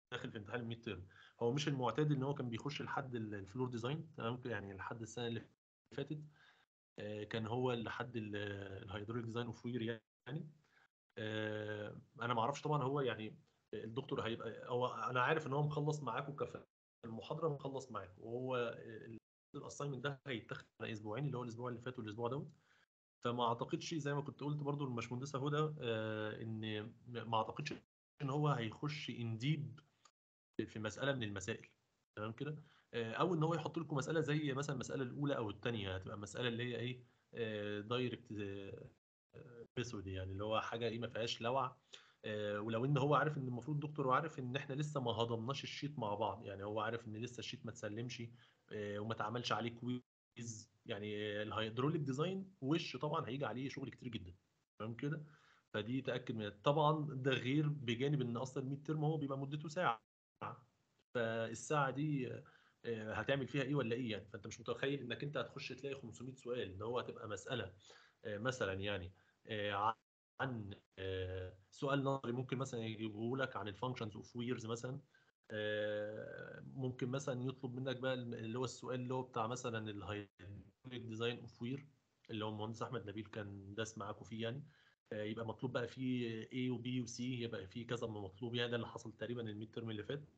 داخل في امتحان الميد تيرم هو مش المعتاد ان هو كان بيخش لحد ال- الفلور ديزاين تمام يعني لحد السنه اللي فاتت آه، كان هو لحد ال- الهيدروليك ديزاين اوف وير يعني آه، انا ما اعرفش طبعا هو يعني الدكتور هيبقى هو انا عارف ان هو مخلص معاكم كف المحاضره مخلص معاكم وهو الاساينمنت ده هيتاخد على اسبوعين اللي هو الاسبوع اللي فات والاسبوع دوت فما اعتقدش زي ما كنت قلت برضو للباشمهندسه هدى آه، ان ما اعتقدش ان هو هيخش انديب في مساله من المسائل تمام كده آه، او ان هو يحط لكم مساله زي مثلا المساله الاولى او الثانيه هتبقى مساله اللي هي ايه دايركت ميثود يعني اللي هو حاجه ايه ما فيهاش لوع آه، ولو ان هو عارف ان المفروض الدكتور عارف ان احنا لسه ما هضمناش الشيت مع بعض يعني هو عارف ان لسه الشيت ما اتسلمش آه، وما اتعملش عليه كويز يعني آه، الهيدروليك ديزاين وش طبعا هيجي عليه شغل كتير جدا تمام كده فدي تاكد من طبعا ده غير بجانب ان اصلا الميد ترم هو بيبقى مدته ساعه فالساعه دي آه، هتعمل فيها ايه ولا ايه يعني فانت مش متخيل انك انت هتخش تلاقي 500 سؤال ان هو هتبقى مساله آه، مثلا يعني آه، عن آه، سؤال نظري ممكن مثلا يجيبه لك عن الفانكشنز اوف ويرز مثلا آه، ممكن مثلا يطلب منك بقى اللي هو السؤال اللي هو بتاع مثلا الهيدروليك ديزاين اوف وير اللي هو المهندس احمد نبيل كان داس معاكم فيه يعني آه، يبقى مطلوب بقى فيه A و B و C يبقى فيه كذا من مطلوب يعني ده اللي حصل تقريبا الميد ترم اللي فات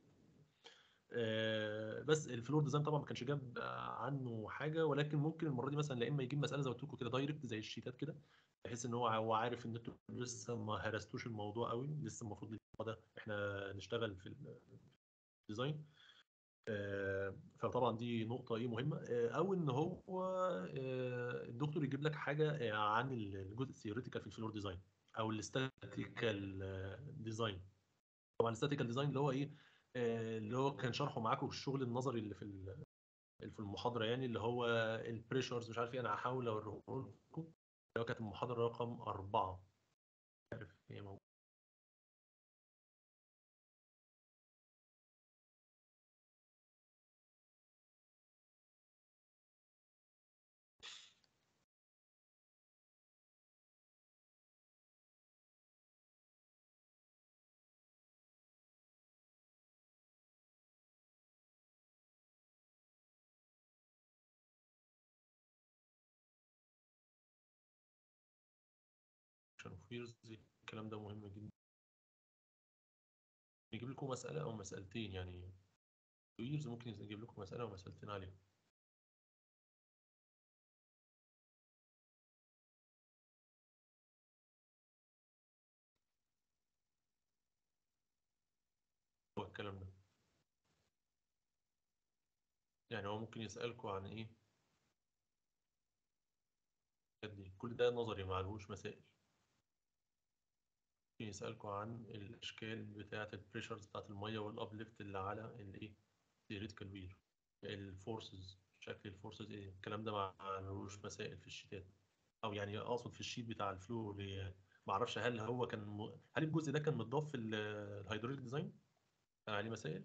آه، بس الفلور ديزاين طبعا ما كانش جاب عنه حاجه ولكن ممكن المره دي مثلا لا اما يجيب مساله زي ما قلت لكم كده دايركت زي الشيتات كده بحيث ان هو هو عارف ان انتوا لسه ما هرستوش الموضوع قوي لسه المفروض الاسبوع ده احنا نشتغل في الديزاين آه، فطبعا دي نقطة ايه مهمة آه، او ان هو آه، الدكتور يجيب لك حاجة عن الجزء الثيوريتيكال في الفلور ديزاين او الاستاتيكال ديزاين طبعا الاستاتيكال ديزاين اللي هو ايه اللي هو كان شرحه معاكم الشغل النظري اللي في في المحاضرة يعني اللي هو البريشرز مش عارف ايه انا هحاول اوريه لكم اللي هو كانت المحاضرة رقم أربعة عارف هي موجودة عشان فيرز الكلام ده مهم جدا يجيب لكم مسألة أو مسألتين يعني فيرز ممكن يجيب لكم مسألة أو مسألتين عليها هو الكلام ده يعني هو ممكن يسألكم عن إيه دي كل ده نظري ما عليهوش مسائل ممكن يسألكم عن الأشكال بتاعة البريشرز بتاعة المية والأبليفت اللي على الإيه theoretical وير الفورسز شكل الفورسز إيه الكلام ده ما عليهوش مسائل في الشيتات أو يعني أقصد في الشيت بتاع الفلو اللي ما أعرفش هل هو كان م... هل الجزء ده كان متضاف في الهيدروليك ديزاين؟ كان عليه مسائل؟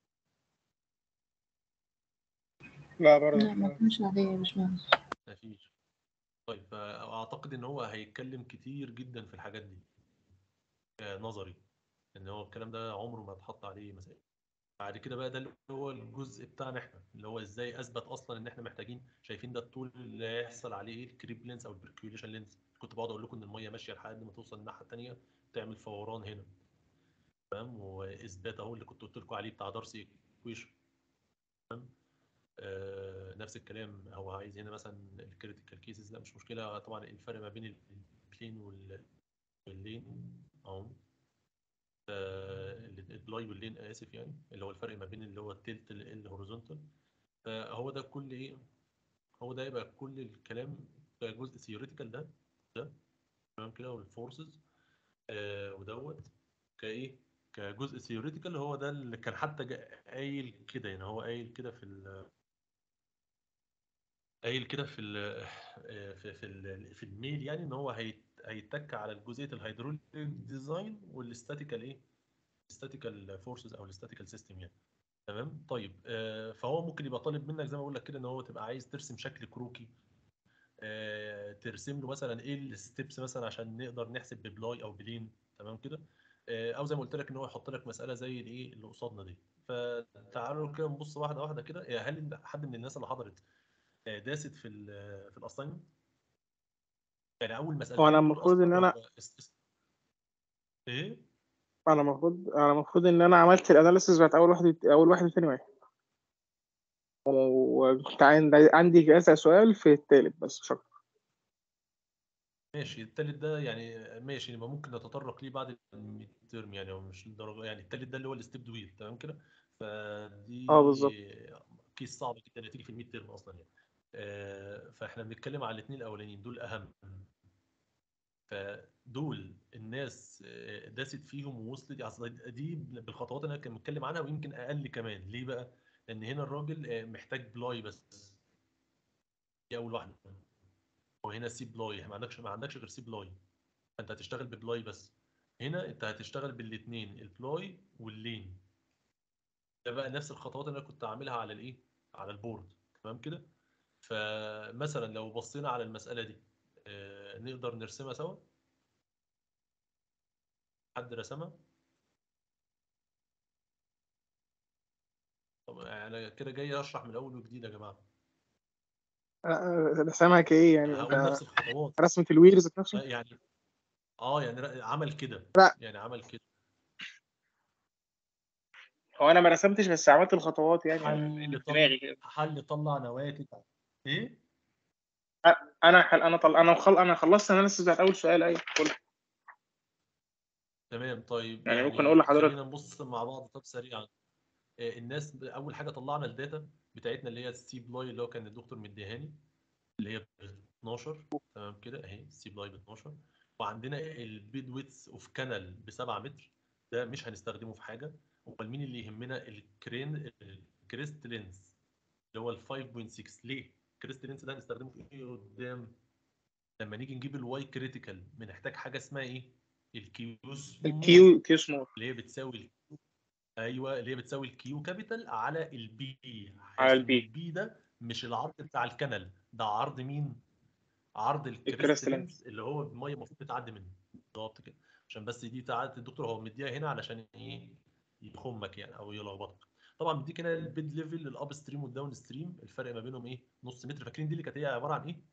لا برضه لا ما كانش عليه يا باشمهندس مفيش طيب فأعتقد إن هو هيتكلم كتير جدا في الحاجات دي نظري ان هو الكلام ده عمره ما اتحط عليه مسائل بعد كده بقى ده اللي هو الجزء بتاعنا احنا اللي هو ازاي اثبت اصلا ان احنا محتاجين شايفين ده الطول اللي هيحصل عليه ايه الكريب لينس او البركيوليشن لينس كنت بقعد اقول لكم ان الميه ماشيه لحد ما توصل الناحيه الثانيه تعمل فوران هنا تمام واثبات اهو اللي كنت قلت لكم عليه بتاع دارسي ايكويشن تمام آه نفس الكلام هو عايز هنا مثلا الكريتيكال كيسز لا مش مشكله طبعا الفرق ما بين البلين واللين اهو البلاي واللين اسف يعني اللي هو الفرق ما بين اللي هو التلت الهوريزونتال فهو ده كل ايه هو ده يبقى كل الكلام ده جزء ثيوريتيكال ده ده تمام كده والفورسز آه ودوت كايه كجزء ثيوريتيكال هو ده اللي كان حتى قايل كده يعني هو قايل كده في ال قايل كده في ال في في, ال في الميل يعني ان هو هيتك على الجزئيه الهيدروليك ديزاين والاستاتيكال ايه الاستاتيكال فورسز او الاستاتيكال سيستم يعني تمام طيب آه فهو ممكن يبقى طالب منك زي ما بقول لك كده ان هو تبقى عايز ترسم شكل كروكي آه ترسم له مثلا ايه الستبس مثلا عشان نقدر نحسب ببلاي او بلين تمام كده آه، او زي ما قلت لك ان هو يحط لك مساله زي الايه اللي قصادنا دي فتعالوا كده نبص واحده واحده كده يا هل حد من الناس اللي حضرت آه، داست في ال في الاساينمنت يعني اول مساله هو أنا المفروض إن أنا- ايه انا المفروض انا المفروض ان انا عملت الاناليسيس بتاعت اول واحد اول واحد وتاني واحد وكنت عندي عندي كذا سؤال في التالت بس مش اكتر ماشي التالت ده يعني ماشي يبقى ممكن نتطرق ليه بعد الميد ترم يعني هو مش الدرجه يعني التالت ده اللي هو الستيب دويل تمام كده فدي اه بالظبط. كيس صعبه جدا تيجي في الميد ترم اصلا يعني آه، فاحنا بنتكلم على الاثنين الاولانيين دول اهم فدول الناس آه، داست فيهم ووصلت أصل دي بالخطوات اللي انا كان بتكلم عنها ويمكن اقل كمان ليه بقى؟ لان هنا الراجل آه، محتاج بلاي بس دي اول واحده وهنا سي بلاي ما عندكش ما عندكش غير سي بلاي فانت هتشتغل ببلاي بس هنا انت هتشتغل بالاثنين البلاي واللين ده بقى نفس الخطوات اللي انا كنت عاملها على الايه على البورد تمام كده فمثلا لو بصينا على المساله دي آه، نقدر نرسمها سوا حد رسمها طب انا كده جاي اشرح من اول وجديد يا جماعه رسمها كايه يعني هقول انت نفس الخطوات رسمة الوير ذات نفسه يعني اه يعني ر- عمل كده لا. يعني عمل كده هو انا ما رسمتش بس عملت الخطوات يعني حل اللي في طلع دماغي كده حل طلع نواتج ايه انا حل انا طل... انا خل... انا خلصت الاناليسيس بتاعت اول سؤال ايوه كله تمام طيب يعني ممكن أقول لحضرتك- خلينا نبص مع بعض طب سريعا آه، الناس اول حاجه طلعنا الداتا بتاعتنا اللي هي السي بلاي اللي هو كان الدكتور مديهاني اللي هي ب 12 تمام كده اهي السي بلاي ب 12 وعندنا البيد ويتس اوف كانال ب 7 متر ده مش هنستخدمه في حاجه امال مين اللي يهمنا الكرين الكريست لينز اللي هو ال 5.6 ليه؟ الكريست لينز ده هنستخدمه في ايه قدام؟ لما نيجي نجيب الواي كريتيكال بنحتاج حاجه اسمها ايه؟ الكيوس الكيو كيو سمول اللي هي بتساوي ال- ايوه اللي هي بتساوي الكيو كابيتال على البي على البي. البي ده مش العرض بتاع الكنل ده عرض مين؟ عرض الكريست الكريستالينز اللي هو الميه المفروض بتعدي منه بالظبط كده عشان بس دي تعدي الدكتور هو مديها هنا علشان ايه يخمك يعني او يلخبطك طبعا مديك هنا البيد ليفل الاب ستريم والداون ستريم الفرق ما بينهم ايه نص متر فاكرين دي اللي كانت هي عباره عن ايه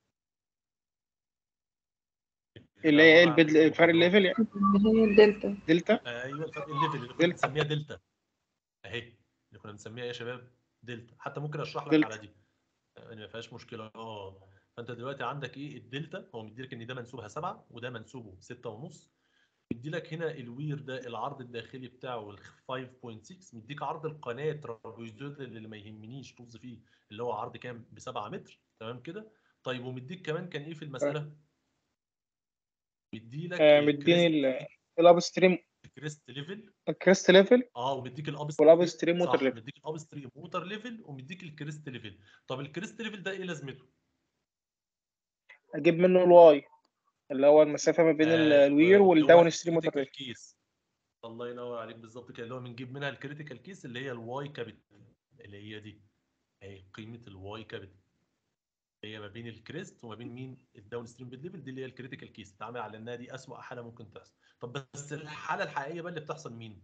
اللي هي عبارة عن البدل الفرق الليفل يعني اللي هي الدلتا دلتا ايوه الفرق الليفل اللي كنا دلتا. بنسميها دلتا اهي اللي كنا بنسميها ايه يا شباب دلتا حتى ممكن اشرح لك دلتا. على دي يعني ما فيهاش مشكله اه فانت دلوقتي عندك ايه الدلتا هو مديلك ان ده منسوبها 7 وده منسوبه 6 ونص مديلك هنا الوير ده العرض الداخلي بتاعه ال 5.6 مديك عرض القناه الترابيزويدال اللي ما يهمنيش طز فيه اللي هو عرض كام ب 7 متر تمام كده طيب ومديك كمان كان ايه في المساله مديلك آه، مديني ال- الاب ستريم الكريست ليفل الكريست ليفل اه ومديك الاب والاب ستريم صح ووتر ليفل مديك الاب ستريم ووتر ليفل ومديك الكريست ليفل طب الكريست ليفل ده ايه لازمته؟ اجيب منه الواي اللي هو المسافه ما بين ال- آه، الوير اللي هو والداون ستريم ووتر الكريتيكال ليفل كيس الله ينور عليك بالظبط كده اللي هو بنجيب منها الكريتيكال كيس اللي هي الواي كابيتال اللي هي دي اهي قيمه الواي كابيتال هي ما بين الكريست وما بين مين الداون ستريم بيد ليفل دي اللي هي الكريتيكال كيس اتعامل على انها دي اسوأ حاله ممكن تحصل طب بس الحاله الحقيقيه بقى اللي بتحصل مين؟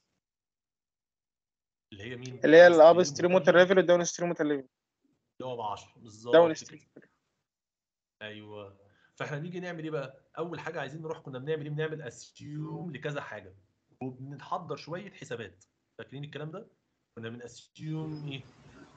اللي هي مين؟ اللي هي الاب upstream ستريم ووتر ووتر ليفل والداون ستريم ووتر ليفل اللي هو ب 10 بالظبط داون كده. ستريم ايوه فاحنا نيجي نعمل ايه بقى اول حاجه عايزين نروح كنا بنعمل ايه بنعمل اسيوم لكذا حاجه وبنحضر شويه حسابات فاكرين الكلام ده كنا بناسيوم ايه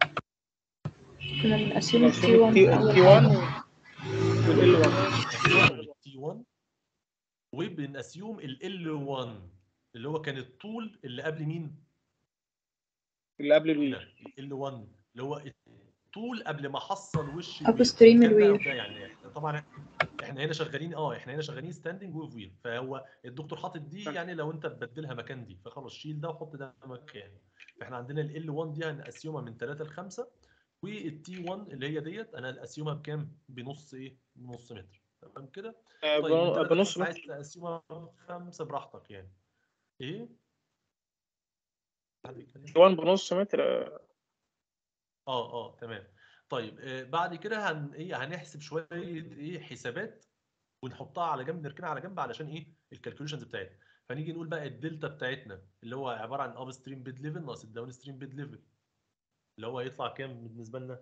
كنا بنقسم التي 1 التي أول التي 1 حاجة. والال 1 التي 1 وبناسيوم ال 1 اللي هو كان الطول اللي قبل مين اللي قبل هنا الوير ال 1 اللي هو الطول قبل ما حصل وش Upstream كان بقى الوير. ده يعني إحنا طبعا احنا هنا شغالين اه احنا هنا شغالين ستاندنج وفير فهو الدكتور حاطط دي يعني لو انت تبدلها مكان دي فخلاص شيل ده وحط ده مكان فاحنا عندنا ال 1 دي هنقسمها من 3 ل 5 والتي 1 اللي هي ديت انا هنقسمها بكام؟ بنص ايه؟ بنص متر تمام كده؟ آه، طيب من بن- 3 ل بنص 5 عايز متر تقسمها خمسه براحتك يعني ايه؟ حد بيتكلم؟ 1 بنص متر آه، اه اه تمام طيب آه بعد كده هن ايه هنحسب شويه ايه حسابات ونحطها على جنب نركنها على جنب علشان ايه الكالكوليشنز بتاعتنا فنيجي نقول بقى الدلتا بتاعتنا اللي هو عباره عن الاب ستريم بيد ليفل ناقص الداون ستريم بيد ليفل اللي هو هيطلع كام بالنسبه لنا؟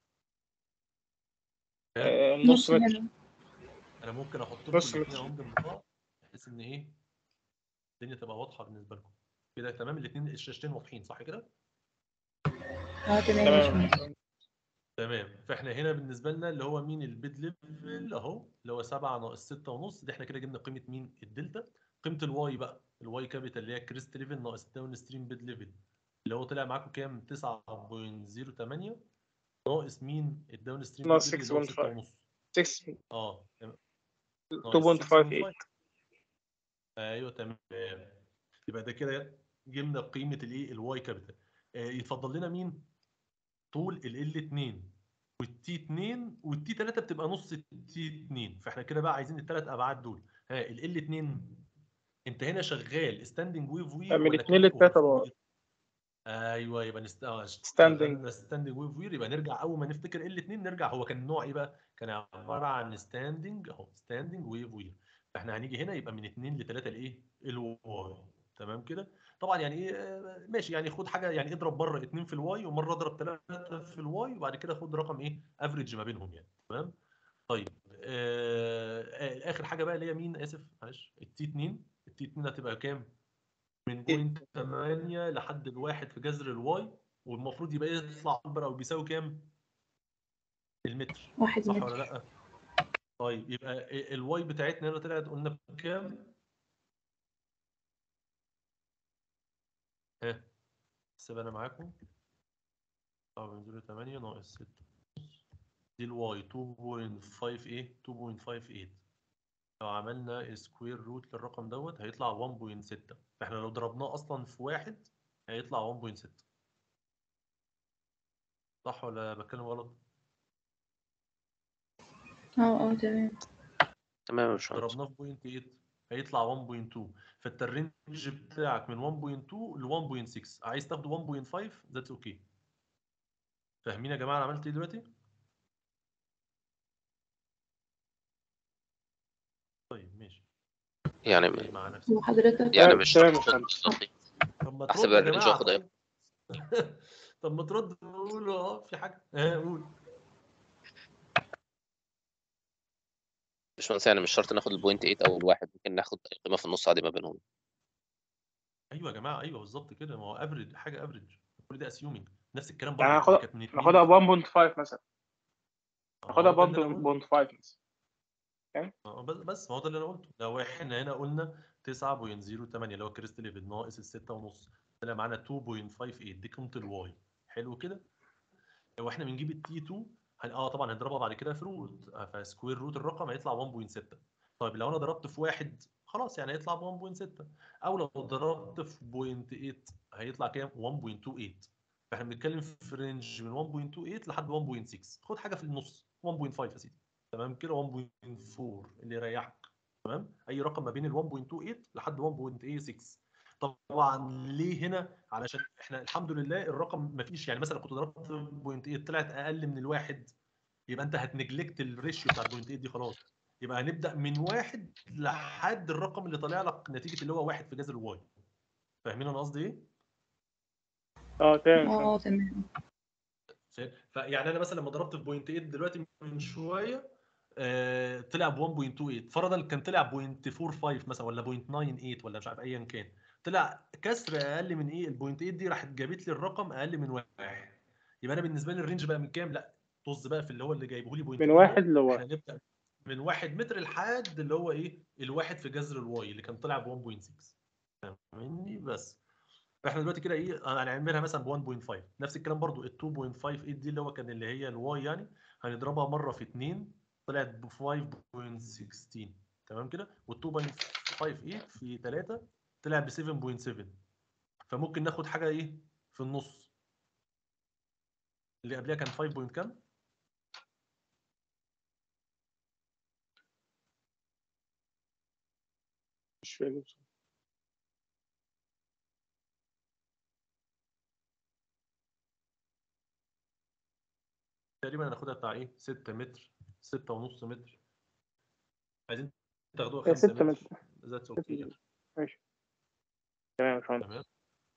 آه، نص نص متر متر انا ممكن احط لكم نص الاثنين متر. اهم جنب بعض بحيث ان ايه الدنيا تبقى واضحه بالنسبه لكم كده تمام الاثنين الشاشتين واضحين صح كده؟ اه تمام يا تمام باشمهندس تمام فاحنا هنا بالنسبه لنا اللي هو مين البيد ليفل اهو اللي هو 7 ناقص 6 ونص دي احنا كده جبنا قيمه مين الدلتا قيمه الواي بقى الواي كابيتال اللي هي كريست ليفل ناقص الداون ستريم بيد ليفل اللي هو طلع معاكم كام 9.08 ناقص مين الداون ستريم ناقص بيد ليفل اللي هو 6.5. 6 ونص 6 اه تمام. ناقص 2.58 6.5. ايوه تمام يبقى ده كده جبنا قيمه الايه الواي كابيتال يتفضل لنا مين طول ال 2 والتي 2 والتي 3 بتبقى نص التي 2 فاحنا كده بقى عايزين الثلاث ابعاد دول ها ال 2 انت هنا شغال ستاندنج ويف وير من 2 ل 3 بار ايوه يبقى نست... اه Standing. ستاندنج ويف وير يبقى نرجع اول ما نفتكر ال 2 نرجع هو كان النوع ايه بقى؟ كان عباره عن ستاندنج اهو ستاندنج ويف وير فاحنا هنيجي هنا يبقى من 2 ل 3 الايه؟ الواي تمام كده؟ طبعا يعني ايه آه، ماشي يعني خد حاجه يعني اضرب مره 2 في الواي ومره اضرب 3 في الواي وبعد كده خد رقم ايه؟ افريج ما بينهم يعني تمام؟ طيب آه آه اخر حاجه بقى اللي هي مين اسف معلش التي 2 التي 2 هتبقى كام؟ من بوينت 8 لحد الواحد في جذر الواي والمفروض يبقى يطلع اكبر او بيساوي كام؟ المتر واحد صح متر ولا لا؟ طيب يبقى ال- الواي بتاعتنا هنا طلعت قلنا بكام؟ ها سيب انا معاكم طب نزول 8 ناقص 6 دي الواي 2.5 ايه 2.58 لو عملنا سكوير روت للرقم دوت هيطلع 1.6 فاحنا لو ضربناه اصلا في واحد هيطلع 1.6 صح ولا بتكلم غلط؟ اه اه تمام تمام يا باشمهندس ضربناه في بوينت 8 هيطلع 1.2 فانت الرينج بتاعك من 1.2 ل 1.6 عايز تاخده 1.5 ذاتس اوكي فاهمين يا جماعه انا عملت ايه دلوقتي؟ طيب ماشي يعني إيه مع نفسك وحضرتك يعني تمام، مش تمام يا شرط باشمهندس. بالظبط. طب ما أحسب ترد يا الرينج جماعه وآخد إيه؟ طيب. طب ما ترد وقول اه في حاجه اه قول باشمهندس يعني مش شرط ناخد البوينت 8 او الواحد ممكن ناخد أي قيمه في النص عادي ما بينهم ايوه يا جماعه ايوه بالظبط كده ما هو افريج حاجه افريج كل ده اسيومينج نفس الكلام يعني برضه هاخدها كانت من اتنين ناخدها ب 1.5 مثلا آه، ناخدها هو ده اللي أنا قلته. ب 1.5 مثلا آه، بس بس ما هو ده اللي انا قلته لو احنا هنا قلنا 9.08 اللي هو كريست ليفل ناقص الستة ونص طلع معانا 2.58 دي قيمه الواي حلو كده لو احنا بنجيب التي 2 هن... اه طبعا هنضربها بعد كده في روت آه، فسكوير روت الرقم هيطلع 1.6 طيب لو انا ضربت في واحد خلاص يعني هيطلع ب 1.6 او لو ضربت في بوينت 8 هيطلع كام 1.28 فاحنا بنتكلم في رينج من 1.28 لحد 1.6 خد حاجه في النص 1.5 يا سيدي تمام كده 1.4 اللي يريحك تمام اي رقم ما بين ال 1.28 لحد 1.86 طبعا ليه هنا علشان احنا الحمد لله الرقم ما فيش يعني مثلا كنت ضربت بوينت 8 طلعت اقل من الواحد يبقى انت هتنجلكت الريشيو بتاع البوينت 8 دي خلاص يبقى هنبدا من واحد لحد الرقم اللي طالع لك نتيجه اللي هو واحد في جذر الواي فاهمين انا قصدي ايه؟ اه تمام اه فاهم. اه تمام فيعني انا مثلا لما ضربت في بوينت 8 دلوقتي من شويه آه طلع ب 1.28 فرضا كان طلع بوينت 45 مثلا ولا بوينت 98 ولا مش عارف ايا كان طلع كسر اقل من ايه البوينت 8 دي راحت جابت لي الرقم اقل من واحد يبقى انا بالنسبه لي الرينج بقى من كام لا طز بقى في اللي هو اللي جايبه لي بوينت من 8 ده. واحد لواحد احنا نبدا من واحد متر لحد اللي هو ايه الواحد في جذر الواي اللي كان طلع ب 1.6 فاهمني بس فاحنا دلوقتي كده ايه هنعملها مثلا ب 1.5 نفس الكلام برضو ال 2.58 دي اللي هو كان اللي هي الواي يعني هنضربها مره في 2 طلعت ب 5.16 تمام كده وال 2.58 في 3 طلع ب 7.7 فممكن ناخد حاجه ايه في النص اللي قبلها كان 5 بوينت كام؟ مش فاهم بصراحة. تقريبا هناخدها بتاع ايه 6 متر 6 ونص متر عايزين تاخدوها هي 5 ستة متر متر. ذاتس ستة اوكي متر. ماشي باشمهندس تمام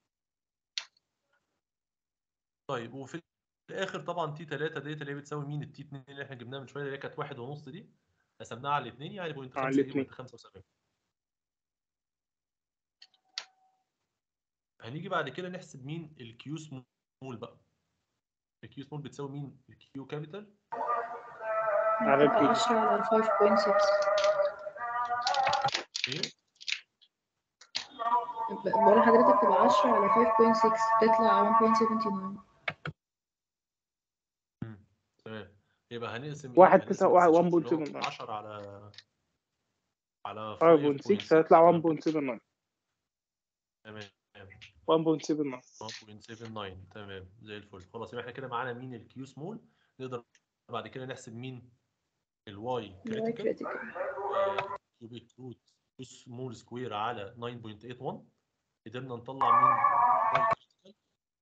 طيب وفي الاخر طبعا تي 3 ديت اللي هي بتساوي مين التي 2 اللي احنا جبناها من شويه اللي هي كانت واحد ونص دي قسمناها على الاثنين يعني بوينت على 5 دي الاتنين. بوينت 75 هنيجي بعد كده نحسب مين الكيو سمول بقى الكيو سمول بتساوي مين الكيو كابيتال على بتبقى البي. 10 على 5.6 ايه ب- بقول لحضرتك تبقى 10 على 5.6 تطلع 1.79 مم. تمام يبقى هنقسم واحد هنقسم تسعة- واحد- السيشن اللي هو 1.7. 10 على على 5.6 هيطلع تمام 1.79 تمام 1.79 1.79 تمام زي الفل خلاص يبقى احنا كده معانا مين الكيو سمول نقدر بعد كده نحسب مين الواي الواي كريتيكال كريتيكال كيوبيك روت كيو سمول سكوير على 9.81 قدرنا نطلع مين Y critical.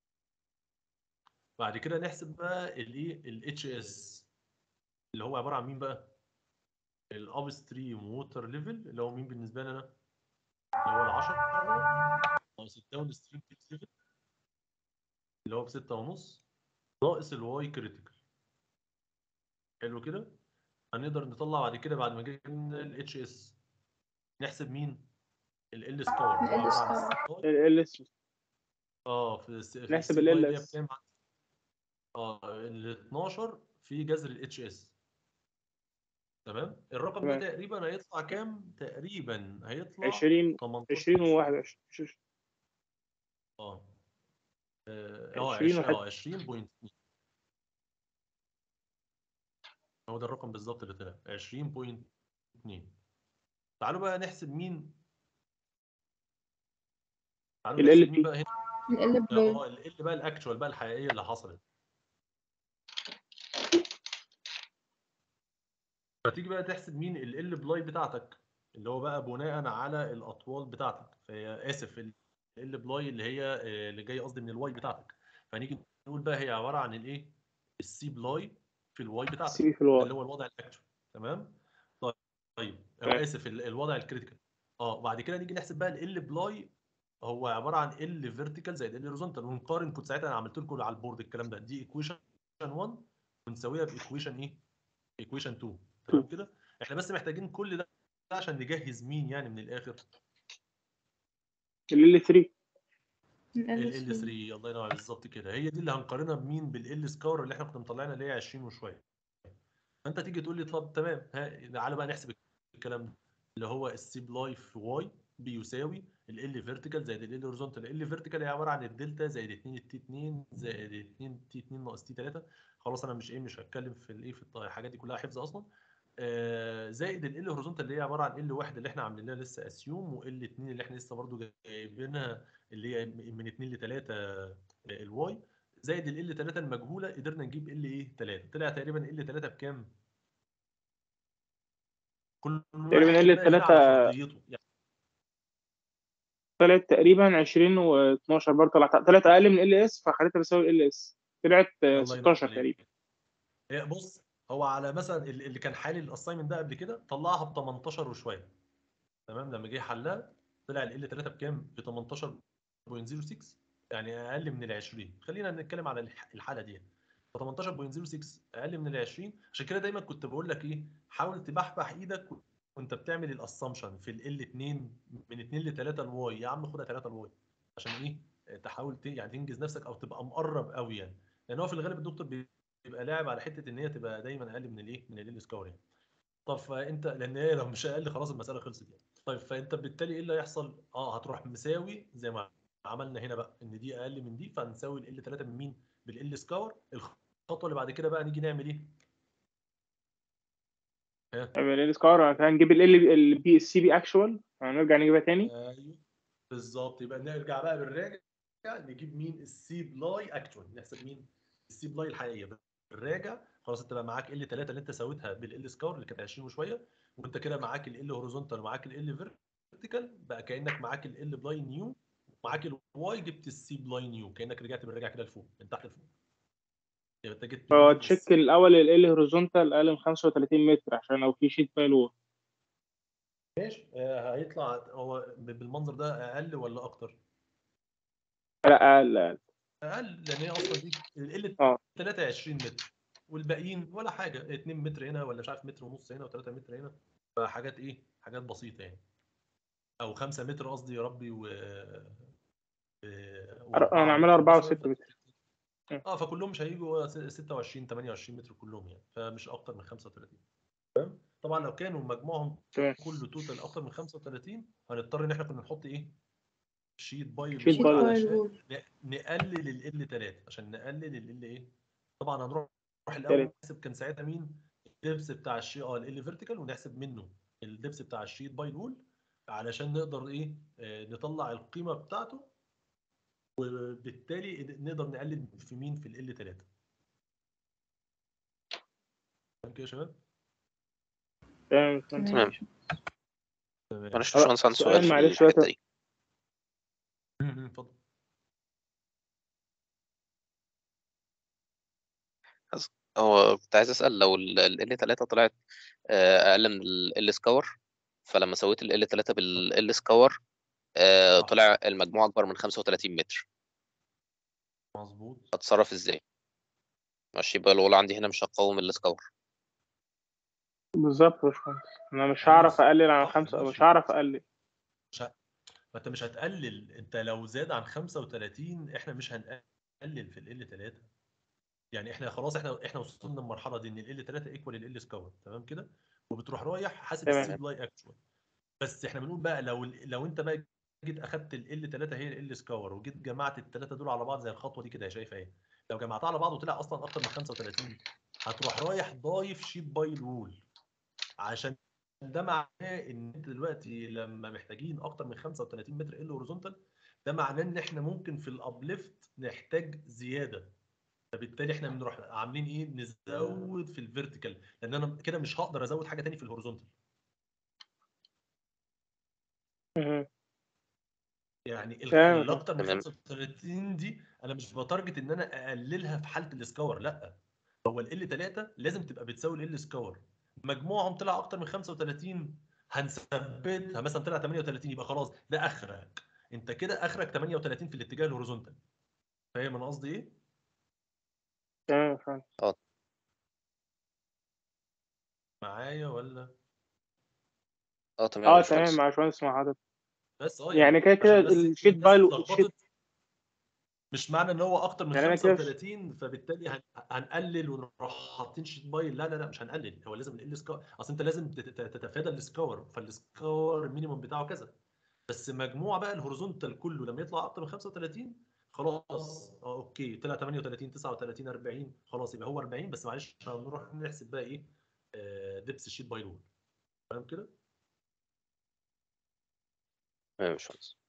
بعد كده نحسب بقى الايه الاتش اس اللي هو عباره عن مين بقى الاب ستريم ووتر ليفل اللي هو مين بالنسبه لنا اللي هو ال 10 ناقص الداون ستريم ليفل اللي هو بستة ونص ناقص الواي كريتيكال حلو كده هنقدر نطلع بعد كده بعد ما جبنا الاتش اس نحسب مين ال سكور اللي هو ال عباره عن score. السكور ال اس اه في الس... في نحسب السي ال باي اللي هي LS. بكام اه ال 12 في جذر الاتش اس تمام الرقم ده تمام. تقريبا هيطلع كام تقريبا هيطلع 20 18 20 و21 اه اه 20 20 وحد- اه 20 بوينت هو ده الرقم بالظبط اللي طلع 20.2 تعالوا بقى نحسب مين تعالوا ال نحسب مين LP. بقى هنا ال بلاي اه ال ال بقى الاكتشوال بقى الحقيقيه اللي حصلت فتيجي بقى تحسب مين ال ال بلاي بتاعتك اللي هو بقى بناء على الاطوال بتاعتك فهي اسف ال ال بلاي اللي هي آه، اللي جايه قصدي من الواي بتاعتك فنيجي نقول بقى هي عباره عن الايه السي بلاي في الواي بتاعتك سي في اللي الواي هو الوضع الاكتشوال تمام طيب طيب تمام. أو اسف ال- الوضع الكريتيكال اه بعد كده نيجي نحسب بقى ال بلاي هو عباره عن ال فيرتيكال زائد ال هوريزونتال ونقارن كنت ساعتها انا عملت لكم على البورد الكلام ده دي ايكويشن 1 ونساويها بايكويشن ايه؟ ايكويشن 2 تمام كده؟ احنا بس محتاجين كل ده عشان نجهز مين يعني من الاخر ال ال 3 ال ال ال 3 الله ينور عليك بالظبط كده هي دي اللي هنقارنها بمين بالال سكار اللي احنا كنا مطلعينها اللي هي 20 وشويه فانت تيجي تقول لي طب تمام ها تعالى بقى نحسب الكلام ده اللي هو السي بلاي في واي بيساوي ال فيرتيكال زائد ال هوريزونتال ال فيرتيكال هي عباره عن الدلتا زائد 2 تي 2 زائد 2 تي 2 ناقص تي 3 خلاص انا مش ايه مش هتكلم في الايه في الط- الحاجات دي كلها حفظ اصلا آه، زائد ال هوريزونتال اللي هي عباره عن ال واحد اللي احنا عاملينها لسه اسيوم وال 2 اللي احنا لسه برضو جايبينها اللي هي من 2 ل 3 الواي زائد ال ال 3 المجهوله قدرنا نجيب ال ايه 3 طلع تقريبا ال 3 بكام؟ كل تقريبا واحد ال بقى هنا على 3 فرضيته. يعني طلعت تقريبا 20 و12 برضه طلعت طلعت اقل من ال اس فخليتها بتساوي ال اس طلعت آه، الله ينور 16 عليك. تقريبا هي بص هو على مثلا ال- اللي كان حالي الاساينمنت ده قبل كده طلعها ب 18 وشويه تمام لما جه حلها طلع ال 3 بكام؟ ب 18.06 يعني اقل من ال 20 خلينا نتكلم على الح- الحاله دي ف 18.06 اقل من ال 20 عشان كده دايما كنت بقول لك ايه حاول تبحبح ايدك وانت بتعمل الاسامبشن في ال 2 من 2 ل 3 الواي يا عم خدها 3 الواي عشان ايه تحاول ت- يعني تنجز نفسك او تبقى مقرب قوي يعني لان هو في الغالب الدكتور بيبقى لاعب على حته ان هي تبقى دايما اقل من الايه من ال سكور يعني طب فانت لان هي لو مش اقل خلاص المساله خلصت يعني طيب فانت بالتالي ايه اللي هيحصل اه هتروح مساوي زي ما عملنا هنا بقى ان دي اقل من دي فنساوي ال 3 من مين بالال سكور الخطوه اللي بعد كده بقى نيجي نعمل ايه ال سكار هنجيب ال ال بي السي بي اكشوال هنرجع نجيبها تاني ايوه بالظبط يبقى نرجع بقى بالراجع نجيب مين السي بلاي اكتوال نحسب مين السي بلاي الحقيقيه بالراجع خلاص انت بقى معاك ال 3 اللي انت سويتها بالال سكور اللي كانت 20 وشويه وانت كده معاك ال هوريزونتال ومعاك ال فيرتيكال بقى كانك معاك ال بلاي نيو معاك الواي جبت السي بلاي نيو كانك رجعت بالراجع كده لفوق من تحت لفوق يبقى انت جبت هو مين؟ تشيك الاول ال هوريزونتال اقل من 35 متر عشان لو في شيت فايل ماشي آه، هيطلع هو بالمنظر ده اقل ولا اكتر؟ لا اقل اقل اقل لان هي اصلا دي ال اه 23 متر والباقيين ولا حاجه 2 متر هنا ولا مش عارف متر ونص هنا و3 متر هنا فحاجات ايه حاجات بسيطه يعني او 5 متر قصدي يا ربي و انا عاملها 4 و6 متر اه فكلهم مش هيجوا 26 28 متر كلهم يعني فمش اكتر من 35 تمام طبعا لو كانوا مجموعهم تمام كله توتال اكتر من 35 هنضطر ان احنا كنا نحط ايه شيت باي شيت شيت باي باي علشان رول ن- نقلل ال ال 3 عشان نقلل ال ال ايه طبعا هنروح نروح الاول تالت. نحسب كان ساعتها مين الدبس بتاع الشيت اه ال فيرتيكال ونحسب منه الدبس بتاع الشيت باي رول علشان نقدر ايه آه، نطلع القيمه بتاعته وبالتالي نقدر نقلل في مين في ال 3 تمام كده يا شباب تمام تمام تمام معلش أه، يا باشمهندس عندي سؤال سؤال في معلش الحته بقى. دي م- م، اتفضل هو كنت عايز اسال لو ال ال 3 طلعت آه، اقل من ال سكور فلما سويت ال ال 3 بال سكور صح. طلع المجموع اكبر من 35 متر مظبوط اتصرف ازاي ماشي يبقى الأولى عندي هنا مش هقاوم السكور بالظبط يا باشمهندس انا مش أيوة، هعرف اقلل عن صح، خمسة ماشي. مش هعرف اقلل مش ه... ما انت مش هتقلل انت لو زاد عن 35 احنا مش هنقلل في ال 3 يعني احنا خلاص احنا احنا وصلنا للمرحله دي ان ال 3 ايكوال ال سكور تمام كده وبتروح رايح حاسب تمام. السي بلاي اكشوال بس احنا بنقول بقى لو لو انت بقى جيت اخدت ال 3 هي ال سكور وجيت جمعت الثلاثه دول على بعض زي الخطوه دي كده يا شايفه اهي لو جمعتها على بعض وطلع اصلا اكتر من 35 هتروح رايح ضايف شيت باي رول عشان ده معناه ان انت دلوقتي لما محتاجين اكتر من 35 متر ال هوريزونتال ده معناه ان احنا ممكن في الابليفت نحتاج زياده فبالتالي احنا بنروح عاملين ايه نزود في الفيرتيكال لان انا كده مش هقدر ازود حاجه تاني في الهوريزونتال مهم. يعني ال- تمام. اللي اكتر من تمام. 35 دي انا مش بتارجت ان انا اقللها في حاله السكور لا هو ال 3 لازم تبقى بتساوي ال سكور مجموعهم طلع اكتر من 35 هنثبتها مثلا طلع 38 يبقى خلاص ده اخرك انت كده اخرك 38 في الاتجاه الهوريزونتال فاهم انا قصدي ايه؟ تمام يا باشمهندس معايا ولا اه تمام يا اه باشمهندس. تمام مع باشمهندس مع حضرتك بس اه يعني كده كده عشان بس الشيت الناس بايل اتلخبطت. الشيت مش معنى ان هو اكتر من يعني أنا كده 35 فبالتالي هن- هنقلل ونروح حاطين شيت بايل لا لا لا مش هنقلل هو لازم ال سكور اصل انت لازم تت- تت- تتفادى السكور فالسكور المينيموم بتاعه كذا بس مجموع بقى الهوريزونتال كله لما يطلع اكتر من 35 خلاص اه اوكي طلع 38 39 40 خلاص يبقى هو 40 بس معلش هنروح نحسب بقى ايه آه، دبس الشيت باي رول تمام كده؟ تمام يا باشمهندس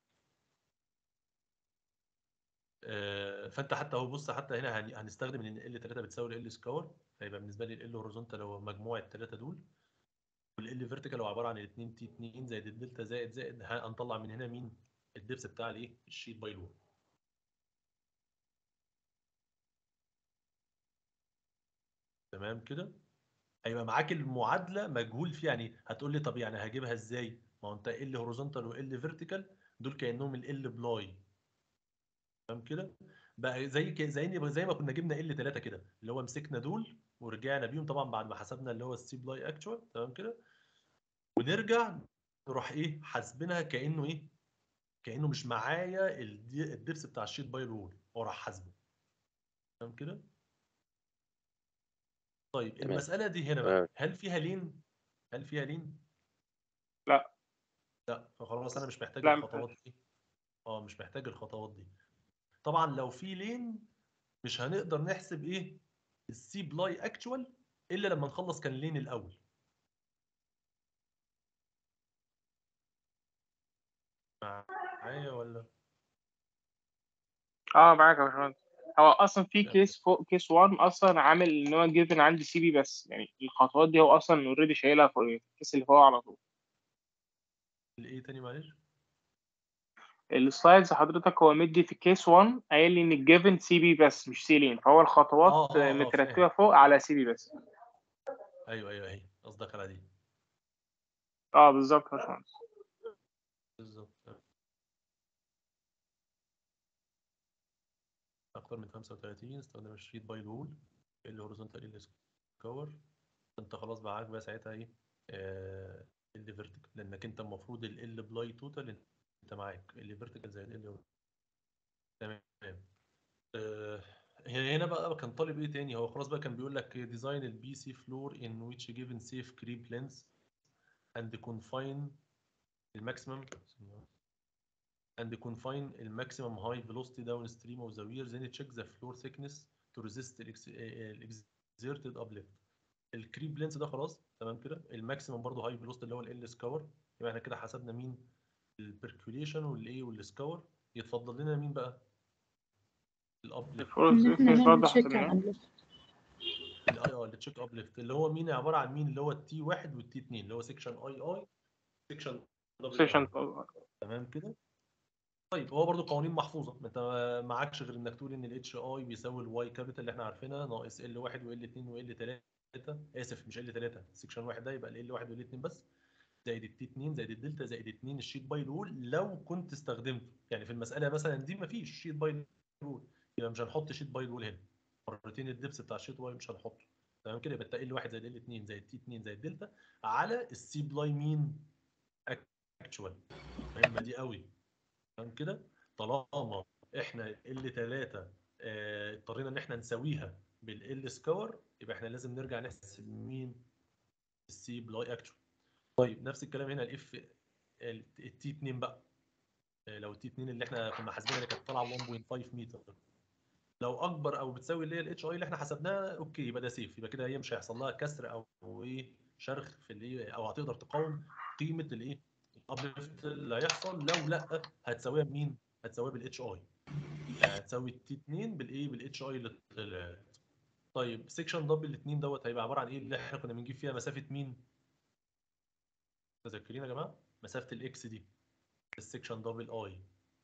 آه، فانت حتى اهو بص حتى هنا هن- هنستخدم ان ال 3 بتساوي ال سكور فيبقى بالنسبه لي ال هوريزونتال هو مجموع الثلاثه دول والال فيرتيكال هو عباره عن 2 تي 2 زائد الدلتا زائد زائد ه- هنطلع من هنا مين الدبس بتاع الايه الشيت باي لون تمام كده هيبقى معاك المعادله مجهول فيها يعني هتقول لي طب يعني هجيبها ازاي ما هو انت ال هوريزونتال وال فيرتيكال دول كانهم ال بلاي تمام كده بقى زي ك- زي زي ما كنا جبنا ال 3 كده اللي هو مسكنا دول ورجعنا بيهم طبعا بعد ما حسبنا اللي هو السي بلاي اكتوال تمام كده ونرجع نروح ايه حاسبينها كانه ايه كانه مش معايا الدي- الدبس بتاع الشيت باي رول واروح حاسبه تمام كده طيب تمام. المساله دي هنا تمام. بقى هل فيها لين هل فيها لين لا. لا فخلاص انا مش محتاج لا، ما الخطوات دي اه مش محتاج الخطوات دي طبعا لو في لين مش هنقدر نحسب ايه السي بلاي اكتوال الا لما نخلص كان لين الاول معايا ولا اه معاك يا باشمهندس هو اصلا في تمام. كيس فوق كيس 1 اصلا عامل ان هو جيفن عندي سي بي بس يعني الخطوات دي هو اصلا اوريدي شايلها فوق الكيس اللي فوق على طول الايه تاني معلش السلايدز حضرتك هو مدي في كيس 1 قايل لي ان الجيفن سي بي بس مش سي لين فهو الخطوات آه، آه، آه، مترتبه فاهم. فوق على سي بي بس ايوه ايوه اهي قصدك على دي اه بالظبط يا باشمهندس بالظبط اكتر من 35 استخدم الشيت باي رول ال هوريزونتال ال سكور انت خلاص بقى معاك بقى ساعتها ايه ال فيرتيكال لانك انت المفروض ال بلاي توتال انت معاك ال فيرتيكال زي ال تمام آه، هنا بقى كان طالب ايه تاني هو خلاص بقى كان بيقول لك ديزاين البي سي فلور ان which given safe creep length and confine الماكسيمم and confine الماكسيمم high velocity downstream of the weir then check the floor thickness to resist the ex- ال exerted uplift الكريب لينس ده خلاص تمام كده الماكسيمم برضه هاي فيلوسيتي اللي هو ال سكور يبقى احنا كده حسبنا مين البركوليشن والايه والسكور يتفضل لنا مين بقى الابليفت الفور ان احنا سيكنس نعمل برضه تشيك على حسبناه الابليفت الاي اه التشيك ابليفت اللي هو مين عباره عن مين اللي هو التي واحد والتي 2 اللي هو سيكشن اي اي سيكشن دبل سيشن تمام كده طيب هو برضو قوانين محفوظه ما انت معكش غير انك تقول ان الاتش اي بيساوي الواي كابيتال اللي احنا عارفينها ناقص ال 1 وال 2 وال 3 اسف مش ال 3 سيكشن واحد ده يبقى ال 1 وال 2 بس زائد التي 2 زائد الدلتا زائد 2 الشيت باي رول لو كنت استخدمته يعني في المساله مثلا دي مفيش شيت باي رول يبقى مش هنحط شيت باي رول هنا مرتين الدبس بتاع الشيت باي مش هنحطه تمام كده يبقى ال 1 زائد ال 2 زائد تي 2 زائد دلتا على السي بلاي مين اكشوال مهمه دي قوي تمام كده طالما احنا ال 3 اضطرينا ان احنا نساويها بالال سكور يبقى احنا لازم نرجع نحسب مين السي بلاي اكشوال طيب نفس الكلام هنا الاف التي 2 بقى آه، لو التي 2 اللي احنا كنا حاسبينها اللي كانت طالعه 1.5 متر لو اكبر او بتساوي اللي هي الاتش اي اللي احنا حسبناها اوكي يبقى ده سيف يبقى كده هي مش هيحصل لها كسر او أو ايه شرخ في الايه او هتقدر تقاوم قيمه الايه الابليفت اللي هيحصل لو لا هتساويها بمين؟ هتساويها بالاتش اي هتساوي التي 2 بالايه بالاتش اي اللي طلعت طيب سيكشن دبل 2 دوت هيبقى عباره عن ايه اللي احنا كنا بنجيب فيها مسافه مين؟ متذكرين يا جماعه؟ مسافه الاكس دي السيكشن دبل اي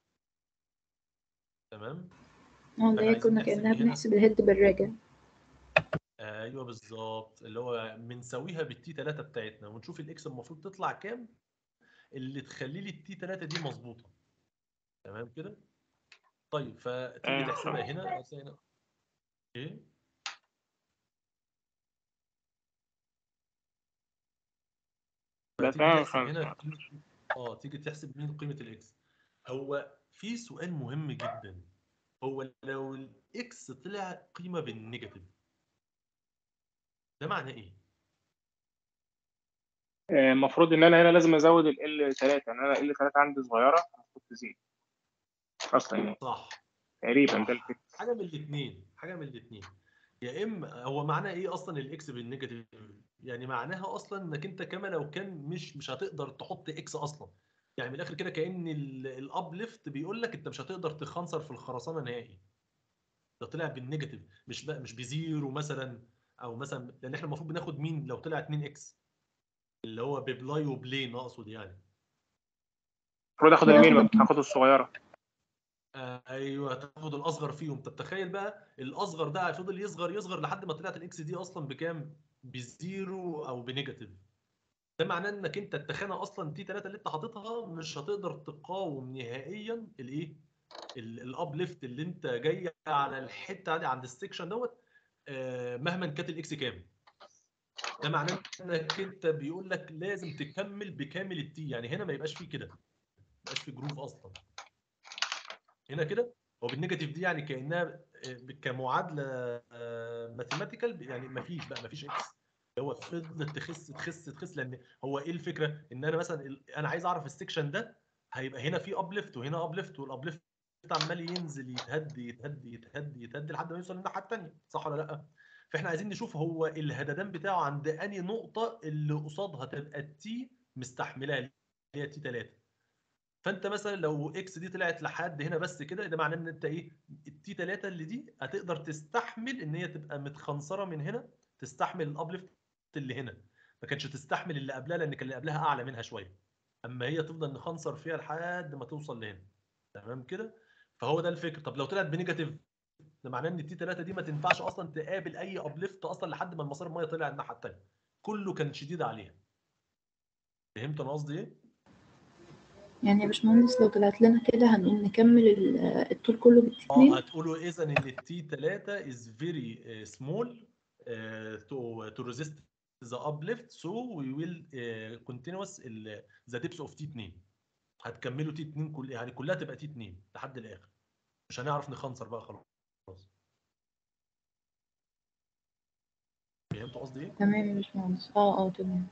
تمام؟ اه اللي هي عايزين كنا نحسب كأننا هنا. بنحسب الهيد بالراجع ايوه بالظبط اللي هو بنساويها بالتي 3 بتاعتنا ونشوف الاكس المفروض تطلع كام اللي تخلي لي التي 3 دي مظبوطه تمام كده طيب فتيجي أيوة. تحسبها هنا أصل هنا ايه لا فتيجي تمام تحسب هنا فهمت. قيمة- اه تيجي تحسب مين قيمه الاكس هو في سؤال مهم جدا هو لو الاكس طلع قيمه بالنيجاتيف ده معناه ايه؟ آه، المفروض ان انا هنا لازم ازود ال 3 يعني انا ال 3 عندي صغيره المفروض تزيد اصلا يعني صح تقريبا صح. ده الفكره حاجه من الاثنين حاجه من الاثنين يا اما هو معناه ايه اصلا الاكس بالنيجاتيف يعني معناها اصلا انك انت كما لو كان مش مش هتقدر تحط اكس اصلا يعني من الاخر كده كان الابليفت بيقول لك انت مش هتقدر تخنصر في الخرسانه نهائي ده طلع بالنيجاتيف مش بقى مش بزيرو مثلا او مثلا لان احنا المفروض بناخد مين لو طلع 2 اكس اللي هو ببلاي وبلين اقصد يعني المفروض اخد بناخد اليمين بقى ال- هاخد الصغيره آه، ايوه تاخد الاصغر فيهم طب تخيل بقى الاصغر ده فضل يصغر يصغر لحد ما طلعت الاكس دي اصلا بكام بزيرو او بنيجاتيف ده معناه انك انت التخانه اصلا تي 3 اللي انت حاططها مش هتقدر تقاوم نهائيا الايه الاب ليفت اللي انت جاي على الحته دي عند السكشن دوت آه، مهما كانت الاكس كام ده معناه انك انت بيقول لك لازم تكمل بكامل التي يعني هنا ما يبقاش فيه كده ما يبقاش فيه جروف اصلا هنا كده هو بالنيجاتيف دي يعني كانها آه، كمعادله ماثيماتيكال يعني ما فيش بقى ما فيش اكس هو فضلت تخس تخس تخس لان هو ايه الفكره ان انا مثلا ال- انا عايز اعرف السكشن ده هيبقى هنا في ابليفت وهنا ابليفت والابليفت عمال ينزل يتهد يتهد يتهد يتهد لحد ما يوصل للناحيه الثانيه صح ولا لا فاحنا عايزين نشوف هو الهددان بتاعه عند انهي نقطه اللي قصادها تبقى التي مستحملها اللي هي تي 3 فانت مثلا لو اكس دي طلعت لحد هنا بس كده ده معناه ان انت ايه التي 3 اللي دي هتقدر تستحمل ان هي تبقى متخنصره من هنا تستحمل الابليفت اللي هنا ما كانتش تستحمل اللي قبلها لان كان اللي قبلها اعلى منها شويه اما هي تفضل نخنصر فيها لحد ما توصل لهنا تمام كده فهو ده الفكر طب لو طلعت بنيجاتيف ده معناه ان التي 3 دي ما تنفعش اصلا تقابل اي ابليفت اصلا لحد ما المسار الميه طلع الناحيه الثانيه كله كان شديد عليها فهمت انا قصدي ايه يعني يا باشمهندس لو طلعت لنا كده هنقوم نكمل ال- الطول كله اه بالاتنين هتقولوا اذا ان التي 3 is very uh, small uh, to to resist the uplift so we will uh, continuous ال- the depth of تي 2 هتكملوا تي 2 كل يعني كلها تبقى تي 2 لحد الاخر مش هنعرف نخنصر بقى خلاص فهمتوا قصدي ايه؟ تمام يا باشمهندس اه اه تمام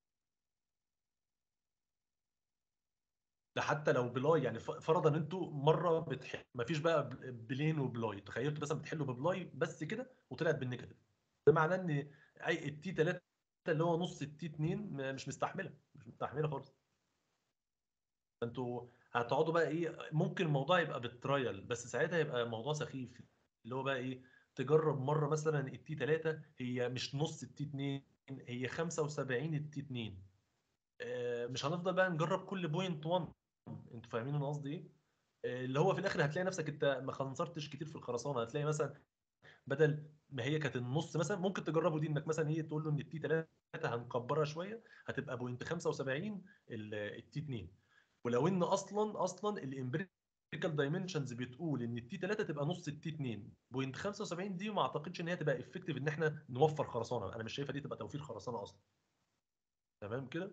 ده حتى لو بلاي يعني ف- فرضا انتوا مره بتح... مفيش بقى ب- بلين وبلاي تخيلتوا مثلا بتحلوا ببلاي بس كده وطلعت بالنيجاتيف ده معناه ان اي التي 3 اللي هو نص التي 2 م- مش مستحمله مش مستحمله خالص فانتوا هتقعدوا بقى ايه ممكن الموضوع يبقى بالترايل بس ساعتها يبقى موضوع سخيف اللي هو بقى ايه تجرب مره مثلا التي 3 هي مش نص التي 2 هي 75 التي 2 آه، مش هنفضل بقى نجرب كل بوينت 1 انتوا فاهمين انا قصدي ايه؟ آه، اللي هو في الاخر هتلاقي نفسك انت ما خنصرتش كتير في الخرسانه هتلاقي مثلا بدل ما هي كانت النص مثلا ممكن تجربوا دي انك مثلا ايه تقول له ان التي 3 هنكبرها شويه هتبقى بوينت 75 التي 2 ولو ان اصلا اصلا الامبريكال دايمنشنز بتقول ان التي 3 تبقى نص التي 2 بوينت 75 دي ما اعتقدش ان هي تبقى افكتيف ان احنا نوفر خرسانه انا مش شايفها دي تبقى توفير خرسانه اصلا تمام كده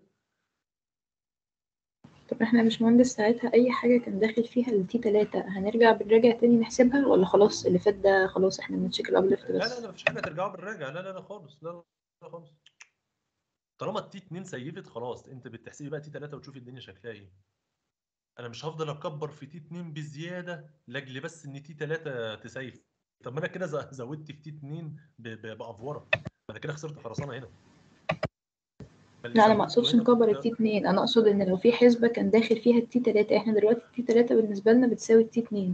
طب احنا يا باشمهندس ساعتها اي حاجة كان داخل فيها التي تلاتة هنرجع بالراجع تاني نحسبها ولا خلاص اللي فات ده خلاص احنا بنتشيك الابليفت لا بس لا لا مفيش حاجه ترجعوا بالراجع لا لا لا خالص لا لا خالص طالما التي 2 سيفت خلاص انت بتحسبي بقى تي 3 وتشوفي الدنيا شكلها ايه انا مش هفضل اكبر في تي 2 بزياده لاجل بس ان تي 3 تسيف طب ما انا كده ز- زودت في تي 2 ب- ب- بافوره ما انا كده خسرت خرسانه هنا فاللي لا انا ما زودته اقصدش هنا نكبر كنت- التي اتنين انا اقصد ان لو في حسبة كان داخل فيها التي تلاتة احنا دلوقتي التي تلاتة بالنسبة لنا بتساوي التي اتنين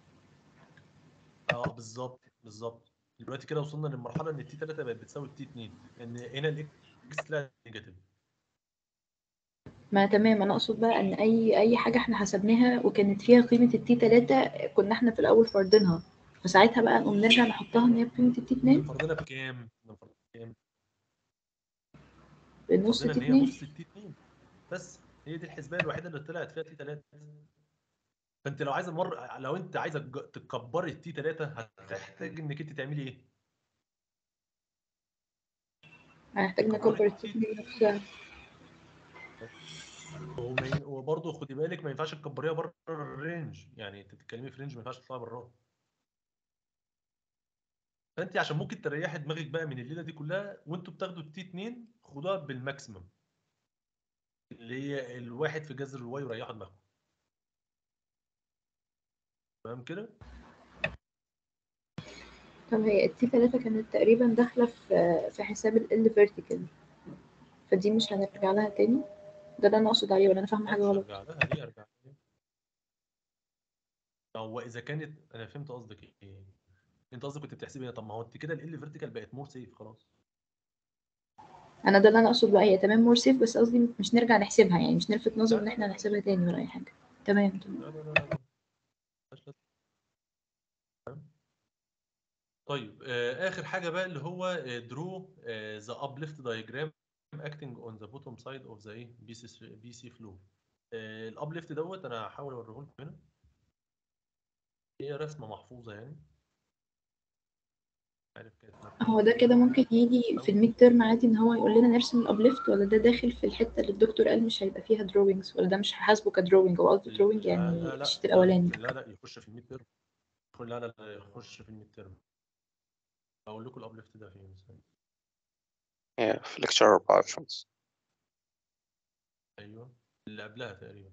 اه بالظبط بالظبط دلوقتي كده وصلنا للمرحله ان التي 3 بقت بتساوي التي 2 ان هنا الاكس طلع نيجاتيف ما تمام انا اقصد بقى ان اي اي حاجة احنا حسبناها وكانت فيها قيمة التي تلاتة كنا احنا في الاول فارضينها فساعتها بقى نقوم نرجع نحطها ان هي بقيمة التي اتنين فرضنا بكام؟ فرضنا بكام؟ بنص فرضنا تي ان هي اتنين نص التي 2 بس هي دي الحسبه الوحيده اللي طلعت فيها تي 3 فانت لو عايزه مره لو انت عايزه تج- تكبري التي 3 هتحتاج انك انت تعملي ايه؟ هنحتاج نكبر التي اتنين نفسها وما ين- وبرضه خدي بالك ما ينفعش تكبريها بره الرينج يعني انت بتتكلمي في رينج ما ينفعش تطلعي براه فانت عشان ممكن تريحي دماغك بقى من الليله دي كلها وانتوا بتاخدوا التي 2 خدوها بالماكسيمم اللي هي الواحد في جذر الواي وريحوا دماغكم تمام كده؟ طب هي التي تلاتة كانت تقريبا داخلة في في حساب ال فيرتيكال فدي مش هنرجع لها تاني ده اللي انا اقصد عليه ولا انا فاهمة حاجة مش غلط هرجع لها ليه ارجع لها؟ هو اذا كانت انا فهمت قصدك ايه انت قصدك كنت بتحسبي ايه طب ما هو انت كده ال فيرتيكال بقت مور سيف خلاص انا ده اللي انا اقصد بقى هي تمام مور سيف بس قصدي مش نرجع نحسبها يعني مش نلفت نظر لا، ان لا، احنا لا. نحسبها تاني ولا اي حاجة تمام تمام لا لا لا لا لا. ملهاش لازمة. تمام؟ طيب آه، اخر حاجه بقى اللي هو درو ذا uplift diagram acting on the bottom side of the ايه بي سي بي سي فلو الابليفت دوت انا هحاول اوريه لكم هنا هي رسمه محفوظه يعني عارف كانت مكتوبة هو ده فين. كده ممكن يجي في الميد تيرم عادي ان هو يقول لنا نرسم الابليفت ولا ده داخل في الحتة اللي الدكتور قال مش هيبقى فيها دروينجز ولا ده مش هحاسبه كدروينج هو قصده دروينج لا يعني لا لا الشيت الاولاني لا لا يخش في الميد تيرم لا لا لا يخش في الميد تيرم اقول لكم الابليفت ده فين مثلا Yeah, في lecture 4 يا باشمهندس ايوه اللي قبلها تقريبا